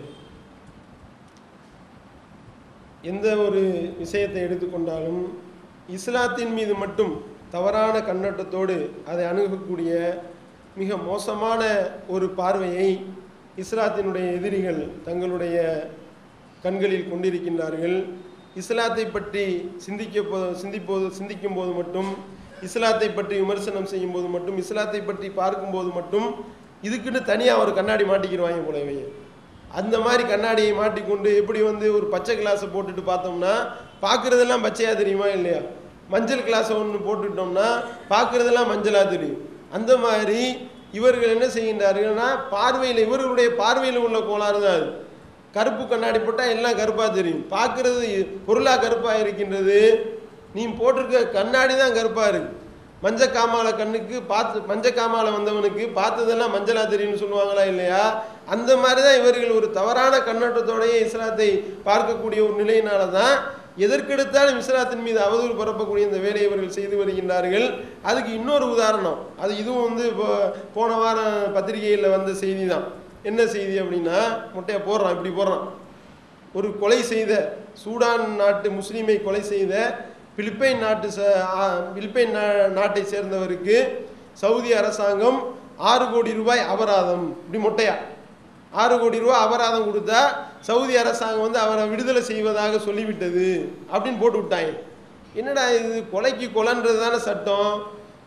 எந்த ஒரு விஷயத்தை எடுத்துக்கொண்டாலும் இஸ்லாத்தின் மீது மட்டும் தவறான கண்ணோட்டத்தோடு அதை அணுகக்கூடிய மிக மோசமான ஒரு பார்வையை இஸ்லாத்தினுடைய எதிரிகள் தங்களுடைய கண்களில் கொண்டிருக்கின்றார்கள் இஸ்லாத்தை பற்றி சிந்திக்க போ சிந்திப்போது சிந்திக்கும் போது மட்டும் இஸ்லாத்தை பற்றி விமர்சனம் செய்யும் போது மட்டும் இஸ்லாத்தை பற்றி பார்க்கும்போது மட்டும் இதுக்குன்னு தனியாக ஒரு கண்ணாடி மாட்டிக்கிடுவாங்க போல இவங்க அந்த மாதிரி கண்ணாடியை மாட்டிக்கொண்டு எப்படி வந்து ஒரு பச்சை கிளாஸை போட்டுட்டு பார்த்தோம்னா பார்க்குறதெல்லாம் பச்சையாக தெரியுமா இல்லையா மஞ்சள் கிளாஸை ஒன்று போட்டுட்டோம்னா பார்க்குறதெல்லாம் மஞ்சளாக தெரியும் அந்த மாதிரி இவர்கள் என்ன செய்கின்றார்கள்னா பார்வையில் இவர்களுடைய பார்வையில் உள்ள கோளாறு தான் அது கருப்பு கண்ணாடி போட்டால் எல்லாம் கருப்பாக தெரியும் பார்க்குறது பொருளாக கருப்பாக இருக்கின்றது நீ போட்டிருக்க கண்ணாடி தான் கருப்பாக இருக்கு மஞ்ச காமால கண்ணுக்கு பார்த்து மஞ்ச காமால வந்தவனுக்கு பார்த்ததெல்லாம் மஞ்சளா தெரியும்னு சொல்லுவாங்களா இல்லையா அந்த மாதிரி தான் இவர்கள் ஒரு தவறான கண்ணோட்டத்தோடயே இஸ்லாத்தை பார்க்கக்கூடிய ஒரு நிலையினால தான் எதற்கெடுத்தாலும் இஸ்லாத்தின் மீது அவதூறு பரப்பக்கூடிய இந்த வேலையை இவர்கள் செய்து வருகின்றார்கள் அதுக்கு இன்னொரு உதாரணம் அது இதுவும் வந்து இப்போ போன வாரம் பத்திரிகையில் வந்த செய்தி தான் என்ன செய்தி அப்படின்னா முட்டையை போடுறான் இப்படி போடுறான் ஒரு கொலை செய்த சூடான் நாட்டு முஸ்லீமை கொலை செய்த பிலிப்பைன் நாட்டு ச- ஆ- பிலிப்பைன் நா- நாட்டை சேர்ந்தவருக்கு சவுதி அரசாங்கம் ஆறு கோடி ரூபாய் அபராதம் இப்படி மொட்டையா ஆறு கோடி ரூபாய் அபராதம் கொடுத்தா சவுதி அரசாங்கம் வந்து அவரை விடுதலை செய்வதாக சொல்லிவிட்டது அப்படின்னு போட்டு விட்டாங்க என்னடா இது கொலைக்கு கொலைன்றது தானே சட்டம்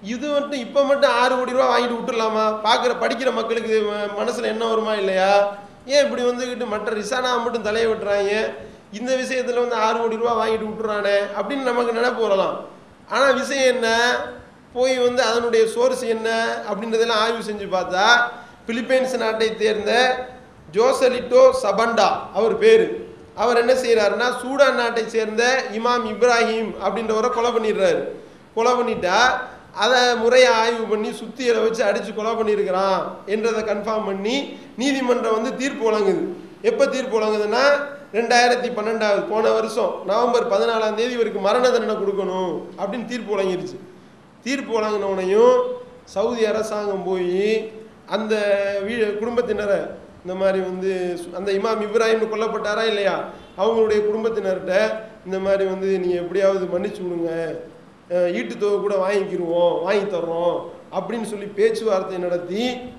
இது மட்டும் இப்போ மட்டும் ஆறு கோடி ரூபா வாங்கிட்டு விட்டுடலாமா பார்க்குற படிக்கிற மக்களுக்கு ம- மனசுல என்ன வருமா இல்லையா ஏன் இப்படி வந்துக்கிட்டு மற்ற ரிசானா மட்டும் தலையை விட்டுறாங்க இந்த விஷயத்துல வந்து ஆறு கோடி ரூபா வாங்கிட்டு விட்டுறானே அப்படின்னு நமக்கு நினைப்பு வரலாம் ஆனா விஷயம் என்ன போய் வந்து அதனுடைய சோர்ஸ் என்ன அப்படின்றதெல்லாம் ஆய்வு செஞ்சு பார்த்தா பிலிப்பைன்ஸ் நாட்டை சேர்ந்த ஜோசலிட்டோ சபண்டா அவர் பேர் அவர் என்ன செய்றாருன்னா சூடான் நாட்டை சேர்ந்த இமாம் இப்ராஹிம் அப்படின்றவரை கொலை பண்ணிடுறாரு கொலை பண்ணிட்டா அதை முறையை ஆய்வு பண்ணி சுத்தியலை வச்சு அடிச்சு கொலை பண்ணியிருக்கிறான் என்றதை கன்ஃபார்ம் பண்ணி நீதிமன்றம் வந்து தீர்ப்பு வழங்குது எப்போ தீர்ப்பு வழங்குதுன்னா ரெண்டாயிரத்தி பன்னெண்டாவது போன வருஷம் நவம்பர் பதினாலாம் தேதி இவருக்கு மரண தண்டனை கொடுக்கணும் அப்படின்னு தீர்ப்பு வழங்கிருச்சு தீர்ப்பு வழங்கினவனையும் சவுதி அரசாங்கம் போய் அந்த வீ குடும்பத்தினரை இந்த மாதிரி வந்து சு- அந்த இமாம் இப்ராஹிம் கொல்லப்பட்டாரா இல்லையா அவங்களுடைய குடும்பத்தினர்கிட்ட இந்த மாதிரி வந்து நீங்கள் எப்படியாவது மன்னிச்சு விடுங்க அஹ் ஈட்டு தொகை கூட வாங்கிக்கிருவோம் வாங்கி தர்றோம் அப்படின்னு சொல்லி பேச்சுவார்த்தை நடத்தி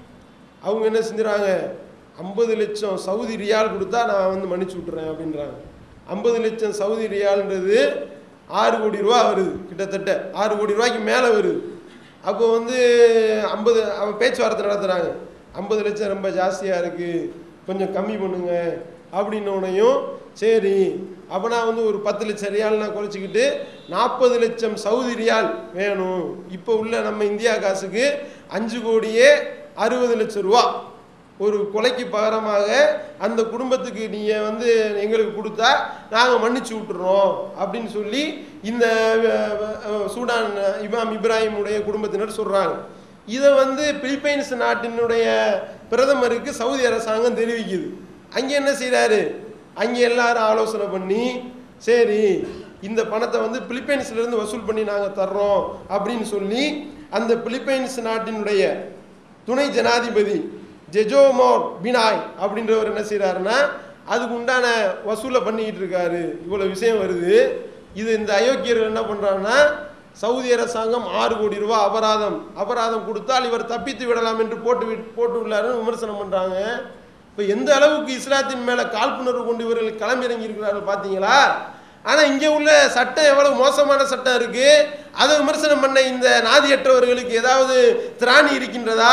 அவங்க என்ன செஞ்சுறாங்க ஐம்பது லட்சம் சவுதி ரியால் கொடுத்தா நான் வந்து மன்னிச்சு விட்டுறேன் அப்படின்றாங்க ஐம்பது லட்சம் சவுதி ரியால்ன்றது ஆறு கோடி ரூபா வருது கிட்டத்தட்ட ஆறு கோடி ரூபாய்க்கு மேலே வருது அப்போ வந்து ஐம்பது அவன் பேச்சுவார்த்தை நடத்துகிறாங்க ஐம்பது லட்சம் ரொம்ப ஜாஸ்தியாக இருக்குது கொஞ்சம் கம்மி பண்ணுங்க அப்படின்னோடனையும் சரி அப்போ நான் வந்து ஒரு பத்து லட்சம் ரியால் நான் குறைச்சிக்கிட்டு நாற்பது லட்சம் சவுதி ரியால் வேணும் இப்போ உள்ள நம்ம இந்தியா காசுக்கு அஞ்சு கோடியே அறுபது லட்சம் ரூபா ஒரு கொலைக்கு பகரமாக அந்த குடும்பத்துக்கு நீங்கள் வந்து எங்களுக்கு கொடுத்தா நாங்கள் மன்னிச்சு விட்டுறோம் அப்படின்னு சொல்லி இந்த அஹ், அஹ், சூடான் இமாம் இப்ராஹிமுடைய குடும்பத்தினர் சொல்கிறாங்க இதை வந்து பிலிப்பைன்ஸ் நாட்டினுடைய பிரதமருக்கு சவுதி அரசாங்கம் தெரிவிக்குது அங்கே என்ன செய்கிறாரு அங்கே எல்லாரும் ஆலோசனை பண்ணி சரி இந்த பணத்தை வந்து பிலிப்பைன்ஸ்ல இருந்து வசூல் பண்ணி நாங்கள் தர்றோம் அப்படின்னு சொல்லி அந்த பிலிப்பைன்ஸ் நாட்டினுடைய துணை ஜனாதிபதி ஜெஜோமோர் பினாய் அப்படின்றவர் என்ன செய்றாருன்னா அதுக்கு உண்டான வசூலை பண்ணிக்கிட்டு இருக்காரு இவ்வளோ விஷயம் வருது இது இந்த அயோக்கியர்கள் என்ன பண்ணுறாங்கன்னா சவுதி அரசாங்கம் ஆறு கோடி ரூபாய் அபராதம் அபராதம் கொடுத்தால் இவர் தப்பித்து விடலாம் என்று போட்டு விட்- போட்டு உள்ளாருன்னு விமர்சனம் பண்ணுறாங்க இப்போ எந்த அளவுக்கு இஸ்லாத்தின் மேலே காழ்ப்புணர்வு கொண்டு இவர்கள் களமிறங்கி இருக்கிறார்கள் பார்த்தீங்களா ஆனால் இங்கே உள்ள சட்டம் எவ்வளவு மோசமான சட்டம் இருக்கு அதை விமர்சனம் பண்ண இந்த நாதியற்றவர்களுக்கு ஏதாவது திராணி இருக்கின்றதா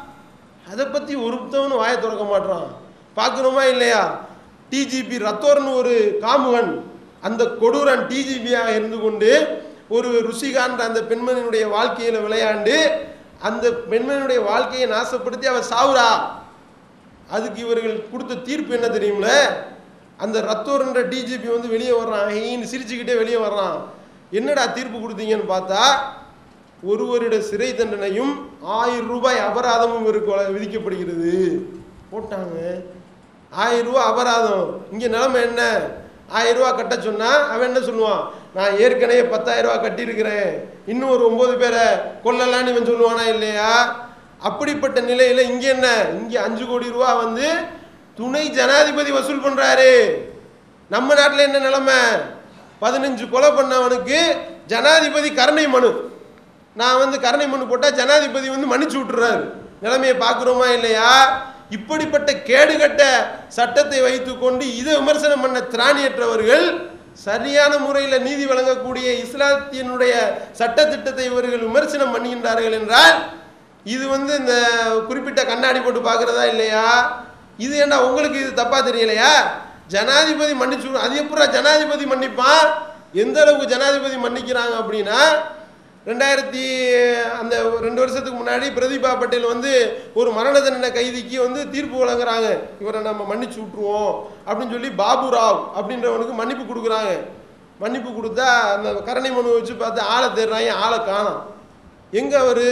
அதை பற்றி ஒருத்தவனும் வாயை திறக்க மாட்றான் பார்க்கணுமா இல்லையா டிஜிபி ரத்தோர்னு ஒரு காமுகன் அந்த கொடூரன் டிஜிபியாக இருந்து கொண்டு ஒரு ருசிகான்ற அந்த பெண்மணியினுடைய வாழ்க்கையில விளையாண்டு அந்த பெண்மணியுடைய வாழ்க்கையை நாசப்படுத்தி அவ சாவுறா அதுக்கு இவர்கள் கொடுத்த தீர்ப்பு என்ன தெரியும்ல அந்த ரத்தோர்ன்ற டிஜிபி வந்து வெளியே வர்றான் ஹீன்னு சிரிச்சுக்கிட்டே வெளியே வர்றான் என்னடா தீர்ப்பு கொடுத்தீங்கன்னு பார்த்தா ஒரு வருட சிறை தண்டனையும் ஆயிரம் ரூபாய் அபராதமும் இவருக்கு வழ- விதிக்கப்படுகிறது போட்டாங்க ஆயிரம் ரூபாய் அபராதம் இங்கே நிலைமை என்ன ஆயிரம் ரூபாய் கட்ட சொன்னா அவன் என்ன சொல்லுவான் நான் ஏற்கனவே பத்தாயிரம் ரூபாய் கட்டியிருக்கிறேன் இன்னும் ஒரு ஒன்பது பேரை கொல்லலான்னு இவன் சொல்லுவானா இல்லையா அப்படிப்பட்ட நிலையில இங்க என்ன இங்க அஞ்சு கோடி ரூபா வந்து துணை ஜனாதிபதி வசூல் பண்றாரு நம்ம நாட்டில் என்ன நிலைமை பதினஞ்சு கொலை பண்ணவனுக்கு ஜனாதிபதி கருணை மனு நான் வந்து கருணை மனு போட்டால் ஜனாதிபதி வந்து மன்னிச்சு விட்டுறாரு நிலைமையை பார்க்குறோமா இல்லையா இப்படிப்பட்ட கேடுகட்ட சட்டத்தை வைத்துக்கொண்டு இதை விமர்சனம் பண்ண திராணியற்றவர்கள் சரியான முறையில் நீதி வழங்கக்கூடிய இஸ்லாத்தினுடைய சட்டத்திட்டத்தை இவர்கள் விமர்சனம் பண்ணுகின்றார்கள் என்றால் இது வந்து இந்த குறிப்பிட்ட கண்ணாடி போட்டு பார்க்குறதா இல்லையா இது என்ன உங்களுக்கு இது தப்பா தெரியலையா ஜனாதிபதி மன்னிச்சு விடு- அது எப்படா ஜனாதிபதி மன்னிப்பான் எந்த அளவுக்கு ஜனாதிபதி மன்னிக்கிறாங்க அப்படின்னா ரெண்டாயிரத்தி அந்த ரெண்டு வருஷத்துக்கு முன்னாடி பிரதீபா பட்டேல் வந்து ஒரு மரண தண்டனை கைதிக்கு வந்து தீர்ப்பு வழங்குறாங்க இவரை நம்ம மன்னிச்சு விட்டுருவோம் அப்படின்னு சொல்லி பாபு ராவ் அப்படின்றவனுக்கு மன்னிப்பு கொடுக்குறாங்க மன்னிப்பு கொடுத்தா அந்த கருணை மனு வச்சு பார்த்து ஆளை தேடுறாங்க ஆளை காணோம் எங்க அவரு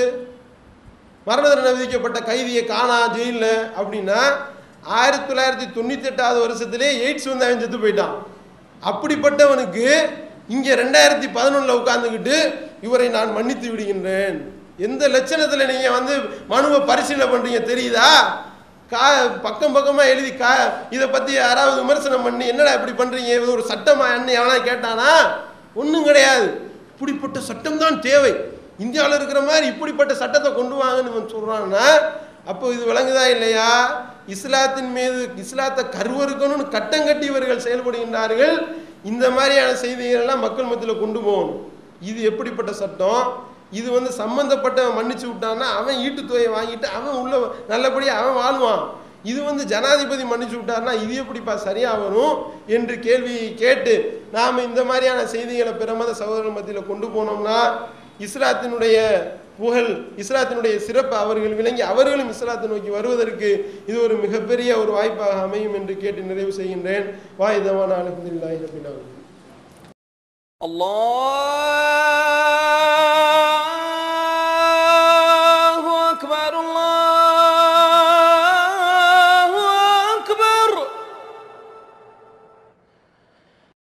மரண தண்டனை விதிக்கப்பட்ட கைதியை காணா ஜெயிலில் அப்படின்னா ஆயிரத்தி தொள்ளாயிரத்தி தொண்ணூத்தி எட்டாவது வருஷத்திலே எய்ட்ஸ் வந்து அவன் செத்து போயிட்டான் அப்படிப்பட்டவனுக்கு இங்கே ரெண்டாயிரத்தி பதினொன்றில் உட்காந்துக்கிட்டு இவரை நான் மன்னித்து விடுகின்றேன் எந்த லட்சணத்தில் நீங்கள் வந்து மனுவை பரிசீலனை பண்ணுறீங்க தெரியுதா கா பக்கம் பக்கமாக எழுதி கா இதை பற்றி யாராவது விமர்சனம் பண்ணி என்னடா இப்படி பண்ணுறீங்க இது ஒரு சட்டமா என்ன எவனா கேட்டானா ஒன்றும் கிடையாது இப்படிப்பட்ட சட்டம் தான் தேவை இந்தியாவில் இருக்கிற மாதிரி இப்படிப்பட்ட சட்டத்தை கொண்டு வாங்கன்னு இவன் சொல்றான்னா அப்போ இது விளங்குதா இல்லையா இஸ்லாத்தின் மீது இஸ்லாத்தை கருவறுக்கணும்னு கட்டம் கட்டி இவர்கள் செயல்படுகின்றார்கள் இந்த மாதிரியான செய்திகள் எல்லாம் மக்கள் மத்தியில் கொண்டு போகணும் இது எப்படிப்பட்ட சட்டம் இது வந்து சம்பந்தப்பட்டவன் மன்னிச்சு விட்டான்னா அவன் ஈட்டு தொகையை வாங்கிட்டு அவன் உள்ள நல்லபடியாக அவன் வாழ்வான் இது வந்து ஜனாதிபதி மன்னிச்சு விட்டார்னா இது எப்படிப்பா சரியா வரும் என்று கேள்வி கேட்டு நாம் இந்த மாதிரியான செய்திகளை பிறமத சகோதரர் மத்தியில் கொண்டு போனோம்னா இஸ்லாத்தினுடைய புகழ் இஸ்லாத்தினுடைய சிறப்பு அவர்கள் விளங்கி அவர்களும் இஸ்லாத்தை நோக்கி வருவதற்கு இது ஒரு மிகப்பெரிய ஒரு வாய்ப்பாக அமையும் என்று கேட்டு நிறைவு செய்கின்றேன் வாயுதவான அலமதுல்லாஹி ரபில் ஆலமீன். الله